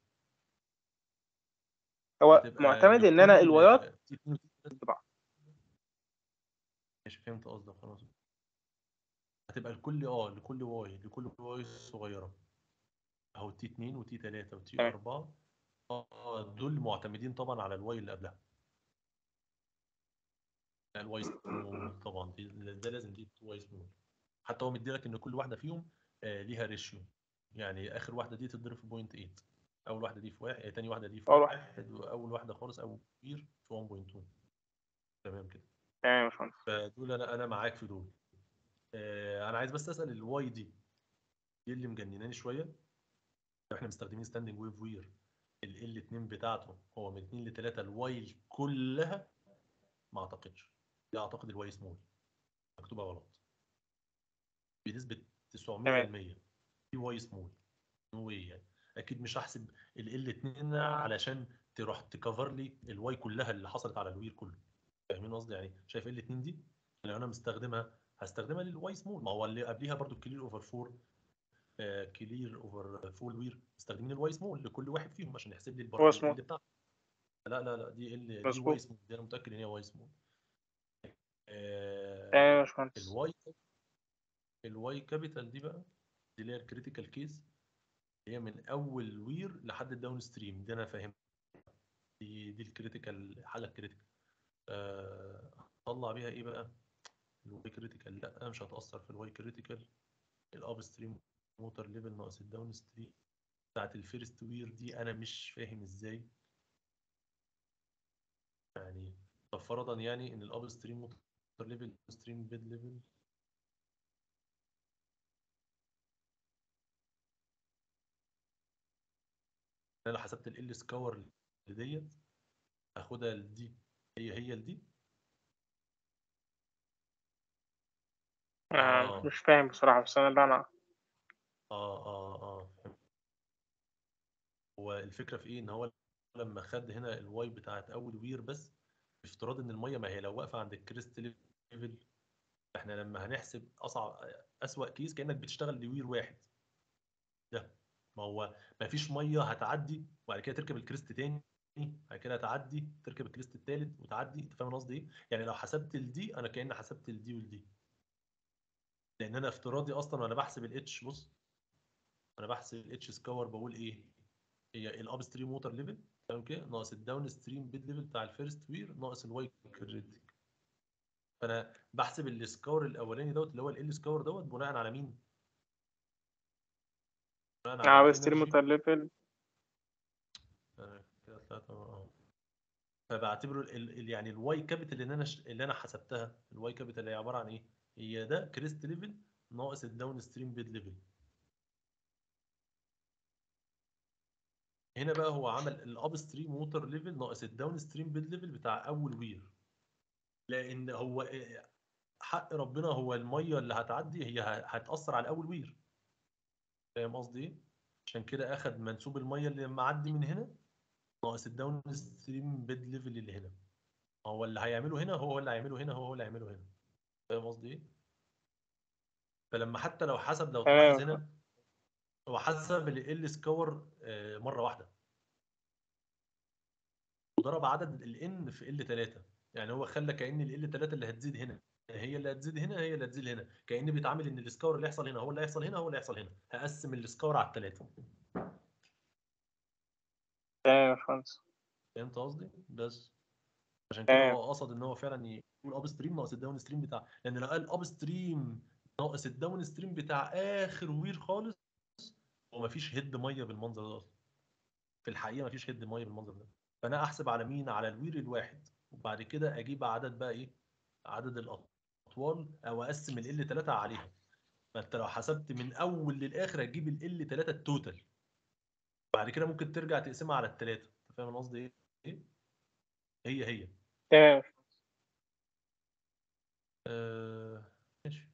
هو هتبقى معتمد ان انا لكل الوايات تي 2 وتي 3 ضد بعض ماشي فهمت قصدك خلاص هتبقى لكل اه لكل واي لكل واي صغيره اهو تي 2 وتي 3 وتي تمام 4 اه دول معتمدين طبعا على الواي اللي قبلها الواي سمول طبعا دي ده لازم دي واي سمول حتى هو مديلك ان كل واحده فيهم آه ليها ريشيو يعني اخر واحده دي تضرب في بوينت 8 اول واحده دي في واحد تاني واحده دي في اول واحد واحد واول واحده خالص او كبير في 1.2 تمام كده تمام يا باشمهندس فدول انا انا معاك في دول آه انا عايز بس اسال الواي دي دي اللي مجنناني شويه لو احنا مستخدمين ستاندنج ويف وير ال ال 2 بتاعته هو من 2 ل 3 الواي كلها ما اعتقدش دي اعتقد الواي سمول مكتوبه غلط بنسبه 900% تمام دي واي سمول نو واي يعني اكيد مش هحسب ال ال 2 علشان تروح تكفر لي الواي كلها اللي حصلت على الوير كله فاهمين قصدي يعني شايف ال 2 دي لو انا مستخدمها هستخدمها للواي سمول ما هو اللي قبليها برضو كلير اوفر 4 كلير اوفر فول وير مستخدمين الواي سمول لكل واحد فيهم عشان يحسب لي هو البر ال سمول بتاعته لا لا لا دي ال دي واي مظبوط سمول دي انا متاكد ان هي واي سمول تمام يا باشمهندس الواي الواي كابيتال دي بقى دي اللي هي الكريتيكال كيس هي من اول وير لحد الداون ستريم دي انا فاهم دي دي الكريتيكال حاله الكريتيكال آه، هطلع بيها ايه بقى الواي كريتيكال لا مش هتاثر في الواي كريتيكال الاب ستريم موتور ليفل ناقص الداون ستريم بتاعت الفيرست وير دي انا مش فاهم ازاي يعني طب فرضا يعني ان الاب ستريم موتور ليفل ستريم بيد ليفل انا لو حسبت ال سكور ديت هاخدها لدي هي هي لدي آه اه مش فاهم بصراحة بس أنا لا أنا اه اه اه فهمت. هو الفكره في ايه ان هو لما خد هنا الواي بتاعت اول وير بس بافتراض ان الميه ما هي لو واقفه عند الكريست ليفل احنا لما هنحسب اصعب اسوأ كيس كانك بتشتغل لوير واحد ده ما هو ما فيش ميه هتعدي وبعد كده تركب الكريست تاني بعد كده تعدي تركب الكريست التالت وتعدي انت فاهم قصدي ايه؟ يعني لو حسبت الدي انا كاني حسبت الدي والدي لان انا افتراضي اصلا وانا بحسب الاتش بص انا بحسب الاتش سكور بقول ايه هي الاب ستريم ووتر ليفل تمام كده ناقص الداون ستريم بيد ليفل بتاع الفيرست وير ناقص الواي كريتيك فانا بحسب السكور الاولاني دوت اللي هو ال سكور دوت بناء على مين؟ بناء على أنا بستريم الانرجي موتور ليفل أنا كده طلعت اه فبعتبره ال ال يعني الواي كابيتال اللي انا ش... اللي انا حسبتها الواي كابيتال اللي هي عباره عن ايه؟ هي ده كريست ليفل ناقص الداون ستريم بيد ليفل هنا بقى هو عمل الاب ستريم ووتر ليفل ناقص الداون ستريم بيد ليفل بتاع اول وير لان هو إيه، حق ربنا هو الميه اللي هتعدي هي ه- هتاثر على اول وير فاهم قصدي ايه؟ عشان كده اخد منسوب الميه اللي معدي من هنا ناقص الداون ستريم بيد ليفل اللي هنا هو اللي هيعمله هنا هو اللي هيعمله هنا هو اللي هيعمله هنا فاهم قصدي ايه؟ فلما حتى لو حسب لو تمام. تلاحظ هنا هو حسب ال سكور مره واحده وضرب عدد الان في ال 3 يعني هو خلى كأن ال 3 اللي هتزيد هنا هي اللي هتزيد هنا هي اللي هتزيد هنا كأن بيتعامل ان السكور اللي يحصل هنا هو اللي هيحصل هنا هو اللي هيحصل هنا هقسم السكور على الثلاثه تمام يا باشمهندس فهمت قصدي بس عشان كده تمام. هو قصد ان هو فعلا يقول اب ستريم ناقص الداون ستريم بتاع لان لو قال اب ستريم ناقص الداون ستريم بتاع اخر وير خالص هو مفيش هيد ميه بالمنظر ده اصلا في الحقيقه مفيش هيد ميه بالمنظر ده فانا احسب على مين على الوير الواحد وبعد كده اجيب عدد بقى ايه عدد الاطوال او اقسم ال ال 3 عليها فانت لو حسبت من اول للاخر هتجيب ال ال 3 التوتال بعد كده ممكن ترجع تقسمها على الثلاثه انت فاهم أنا قصدي ايه ايه هي هي تمام آه، ماشي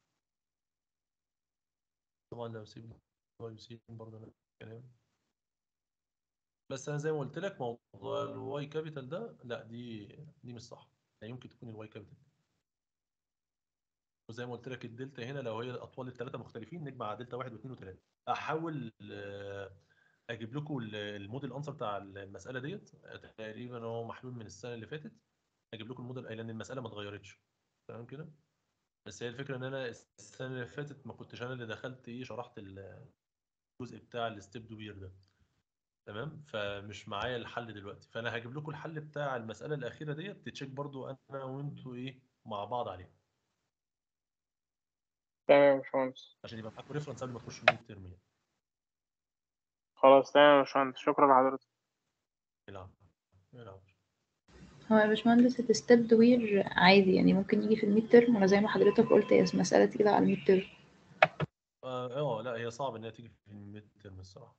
طبعا لو سيب واي سي برضه نفس الكلام بس انا زي ما قلت لك موضوع الواي كابيتال ده لا دي دي مش صح لا يمكن تكون الواي كابيتال وزي ما قلت لك الدلتا هنا لو هي الاطوال الثلاثه مختلفين نجمع دلتا واحد واثنين وثلاثه احاول آه، اجيب لكم ال- الموديل انسر بتاع المساله ديت تقريبا هو محلول من السنه اللي فاتت اجيب لكم الموديل لان المساله ما اتغيرتش تمام كده بس هي الفكره ان انا السنه اللي فاتت ما كنتش انا اللي دخلت ايه شرحت ال- الجزء بتاع الستيب دوير ده تمام فمش معايا الحل دلوقتي فانا هجيب لكم الحل بتاع المساله الاخيره ديت تتشيك برضو انا وانتوا ايه مع بعض عليها تمام يا باشمهندس عشان يبقى معاكم ريفرنس قبل ما تخشوا الميد ترم يعني خلاص تمام يا باشمهندس شكرا لحضرتك العب العب هو يا باشمهندس الستيب دوير عادي يعني ممكن يجي في الميد ترم ولا زي ما حضرتك قلت هي مسألة تقيلة على الميد ترم اه آه، لا هي صعب ان هي تيجي في الميد ترم الصراحه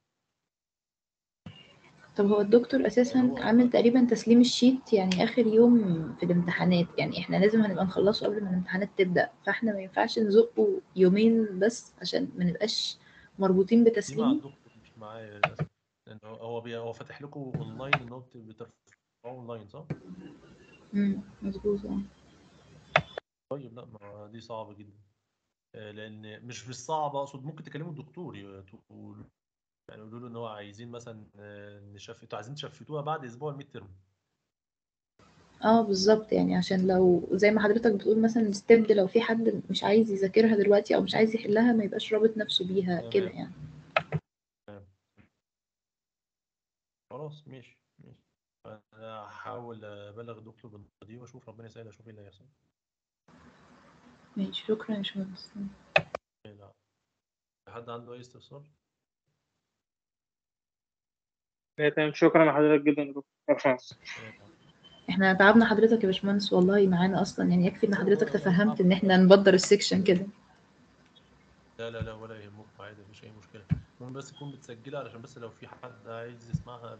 طب هو الدكتور اساسا هو- عامل تقريبا تسليم الشيت يعني اخر يوم في الامتحانات يعني احنا لازم هنبقى نخلصه قبل ما الامتحانات تبدأ فاحنا ما ينفعش نزقه يومين بس عشان ما نبقاش مربوطين دي مع بتسليمه الدكتور مش معايا للاسف لان هو هو بي- هو فاتح لكم اونلاين ان هو بت- بترفعوه اونلاين صح؟ امم مظبوط اه طيب لا ما دي صعبة جدا آه، لأن مش مش صعبة أقصد ممكن تكلموا الدكتور ي- تقول يعني يقولوا له إن هو عايزين مثلا آه، نشفت انتوا عايزين تشفتوها بعد أسبوع الميد ترم اه بالظبط يعني عشان لو زي ما حضرتك بتقول مثلا ستيب لو في حد مش عايز يذاكرها دلوقتي او مش عايز يحلها ما يبقاش رابط نفسه بيها تمام. كده يعني خلاص ماشي ماشي أنا هحاول أبلغ الدكتور بالنقطة دي وأشوف ربنا يسهل أشوف إيه اللي هيحصل ماشي شكرا يا باشمهندس لا حد عنده أي استفسار؟ لا، تمام شكرا لحضرتك جدا يا دكتور يا باشمهندس احنا تعبنا حضرتك يا باشمهندس والله معانا اصلا يعني يكفي ان حضرتك تفهمت ان احنا نبدر السكشن كده لا لا لا ولا يهمكم عادي مفيش أي مشكلة المهم بس تكون متسجلة علشان بس لو في حد عايز يسمعها